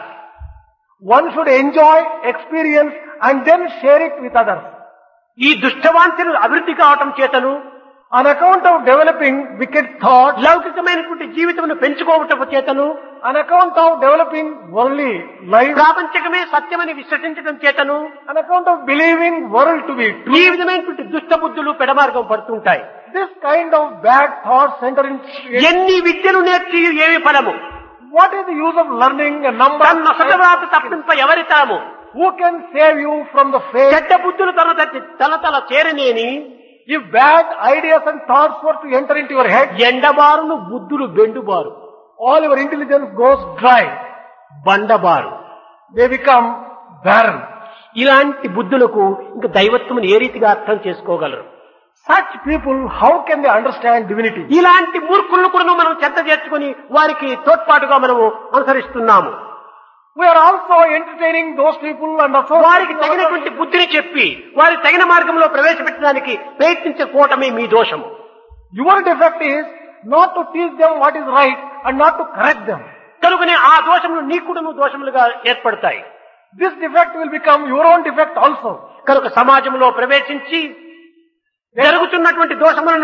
One should enjoy, experience, and then share it with others. ఈ దుష్టవాంఛలు అభివృద్ధి కావటం చేతను On account of developing wicked thoughts, లౌకికమైనటువంటి జీవితమును పెంచుకోవటం చేతను on account of developing worldly life, ప్రాపంచకమే సత్యమని విశ్వసించడం చేతను on account of believing world to be true, ఈ విధమైనటువంటి దుష్ట బుద్ధులు పెడమార్గం పడుతుంటాయి this kind of bad thoughts enter in. ఎన్ని విద్యలు నేర్చి ఏమి ఫలము What is the use of learning a number? తన నొసటరాత తప్పింప ఎవరి తరము Who can save you from the fate? చెడ్డ బుద్ధులు తన తన- తన తల చేరనేని If bad ideas and thoughts were to enter into your head, ఎండబారును బుద్ధులు బెండుబారు all your intelligence goes dry. బండబారు They become barren. ఇలాంటి బుద్ధులకు ఇంక దైవత్వమును ఏ రీతిగా అర్థం చేసుకోగలరు Such people, how can they understand divinity? ఇలాంటి మూర్ఖులను కూడా మనం చెత్త చేర్చుకొని వారికి తోడ్పాటుగా మనము అనుసరిస్తున్నాము We are also entertaining those people and వారికి associating తగినటువంటి ourselves. బుద్ధిని చెప్పి వారి తగిన మార్గంలో ప్రవేశపెట్టడానికి ప్రయత్నించకపోవటమే మీ దోషము Your defect is not to teach them what is right and not to correct them. కనుకనే ఆ దోషములు నీకుడును దోషములుగా ఏర్పడతాయి This defect will become your own defect also. కనుక సమాజంలో ప్రవేశించి జరుగుతున్నటువంటి దోషములను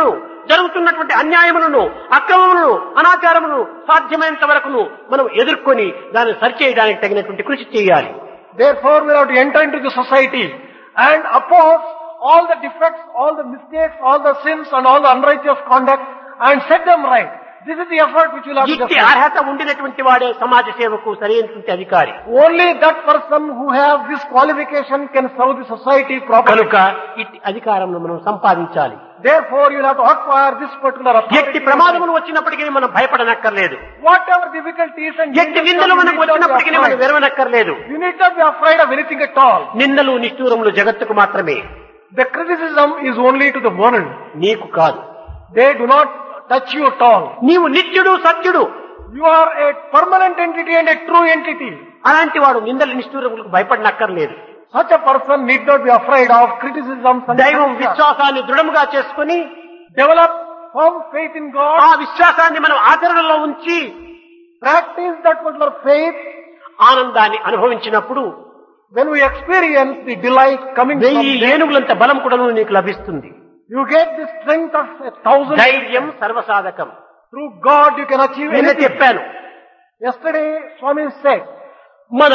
జరుగుతున్నటువంటి అన్యాయములను అక్రమములను అనాచారములను సాధ్యమైనంత వరకును మనం ఎదుర్కొని దాన్ని సరిచేయడానికి తగినటువంటి కృషి చేయాలి Therefore, we have to enter into the society and oppose all the defects, all the mistakes, all the sins and all the unrighteous conduct and set them right. This is the effort which will have to ఇట్టి be అర్హత ఉండినటువంటి వాడే సమాజ సేవకు సరైనటువంటి అధికారి Only that person who has this qualification can serve the society properly. కనుక ఇట్టి అధికారంను మనం సంపాదించాలి Therefore, you will have to acquire this particular ఎట్టి authority. ప్రమాదములు వచ్చినప్పటికీ మనం భయపడనక్కర్లేదు Whatever difficulties and ఎట్టి dangers నిందలు come, you మనకు need not be వచ్చినప్పటికీ మనం afraid. విరవనక్కర్లేదు You need not be afraid of anything at all. నిందలు నిష్ఠూరములు జగత్తుకు మాత్రమే The criticism is only to the world. నీకు కాదు They do not touch you at all. నీవు నిత్యుడు సత్యుడు You are a permanent entity and a true entity. అలాంటి వాడు నిందల నిష్ఠూరములకు భయపడనక్కర్లేదు Such a person need not be afraid of criticisms and దైవం criticism. విశ్వాసాన్ని దృఢముగా చేసుకుని Develop firm faith in God. ఆ విశ్వాసాన్ని మనం ఆచరణలో ఉంచి Practice that particular faith. ఆనందాన్ని అనుభవించినప్పుడు When we experience the delight coming from వెయ్యి there, ఏనుగులంత బలం కూడా నీకు లభిస్తుంది you get the strength of a thousand. ధైర్యం సర్వసాధకం Through God you can achieve నిన్న anything. చెప్పాను Yesterday Swami said, మన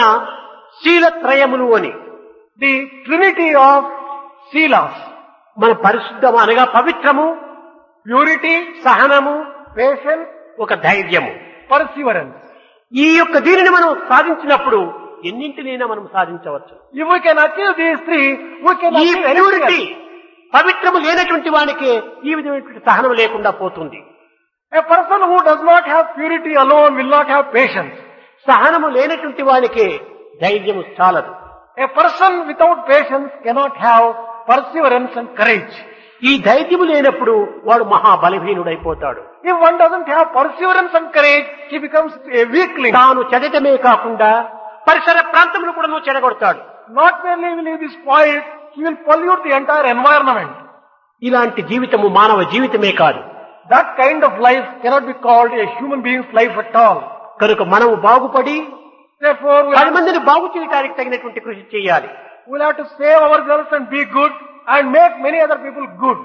శీలత్రయములు అని the trinity of Silas, మన పరిశుద్ధము అనగా పవిత్రము purity, సహనము patience, ఒక ధైర్యము perseverance. ఈ యొక్క దీనిని మనం సాధించినప్పుడు ఎన్నింటినైనా మనం సాధించవచ్చు If we can achieve these three, we can ఈ achieve anything ప్యూరిటీ else. పవిత్రము లేనటువంటి వానికి ఈ విధమైనటువంటి సహనం లేకుండా పోతుంది A person who does not have purity alone will not have patience. సహనము లేనటువంటి వానికి ధైర్యము చాలదు A person without patience cannot have perseverance and courage. ఈ ధైర్యము లేనప్పుడు వాడు మహా బలహీనుడైపోతాడు If one doesn't have perseverance and courage, he becomes a weakling. తాను చెదటమే కాకుండా పరిసర ప్రాంతములు కూడా నువ్వు చెడగొడతాడు Not merely will he be spoiled, he will pollute the entire environment. ఇలాంటి జీవితము మానవ జీవితమే కాదు That kind of life cannot be called a human being's life at all. కనుక మనము బాగుపడి Therefore, we'll పది have, మందిని బాగు చేయడానికి తగినటువంటి కృషి చేయాలి we'll have to save ourselves and be good and make many other people good.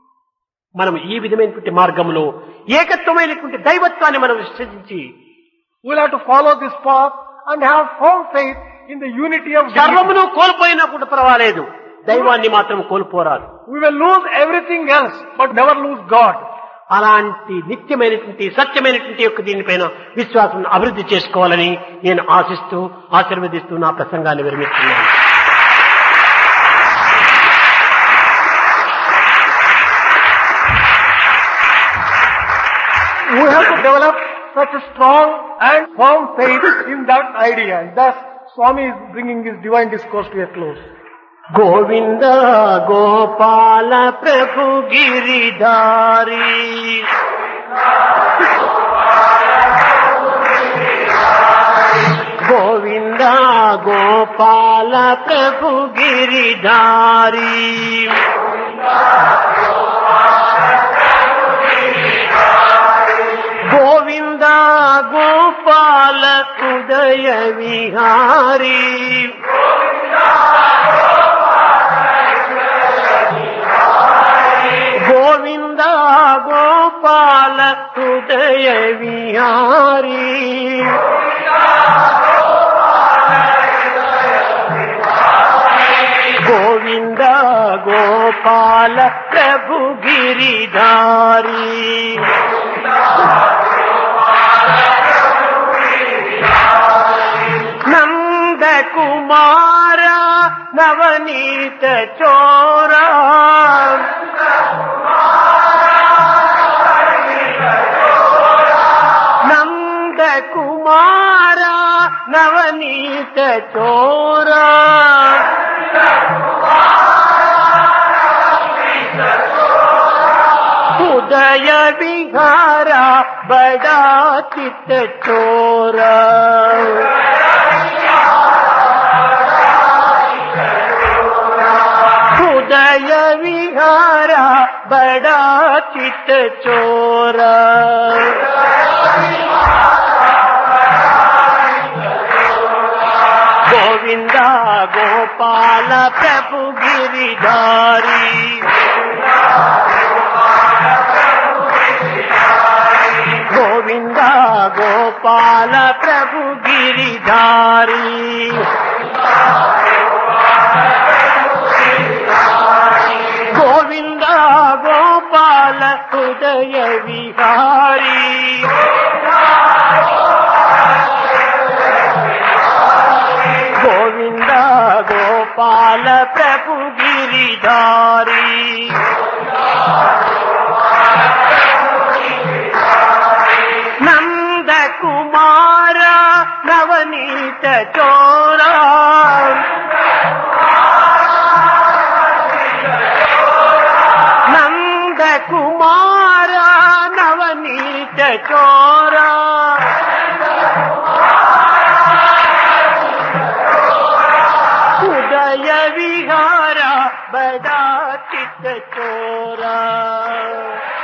మనం ఈ విధమైనటువంటి మార్గంలో ఏకత్వమైనటువంటి దైవత్వాన్ని మనం విశ్వసించి We'll have to follow this path and have firm faith in the unity of God. సర్వమును కోల్పోయినా కూడా పర్వాలేదు దైవాన్ని మాత్రం కోల్పోరాదు We will lose everything else, but never lose God. అలాంటి నిత్యమైనటువంటి సత్యమైనటువంటి యొక్క దీనిపైన విశ్వాసం అభివృద్ధి చేసుకోవాలని నేను ఆశిస్తూ ఆశీర్వదిస్తూ నా ప్రసంగాన్ని విరమిస్తున్నాను We have to develop such a strong and firm faith in that idea. And thus, Swami is bringing his divine discourse to a close. Govinda Gopala ప్రభు గిరిధారి గోవింద గోపాల ప్రభు గిరిధారి గోవింద గోపాల ఉదయ విహారీ గోవింద గోపాల హృదయ విహారీ గోవింద గోపాల ప్రభు గిరిధారీ నంద కుమార నవనీత చోరా నంద కుమార నవనీత చోరా ఉదయ విహార బడా చిత్త చోరా ఉదయ విహార బడా చిత్త చోరా గోవింద గోపాల ప్రభు గిరిధారి గోవింద గోపాల ప్రభు గిరిధారి గోవింద గోపాల హృదయ విహారీ గోవింద గోపాల ప్రభు గిరిధారి నంద కుమార నవనీత చోరా నంద కుమార నవనీత చోరా ఉదయ విహార బడా చిత్త చోరా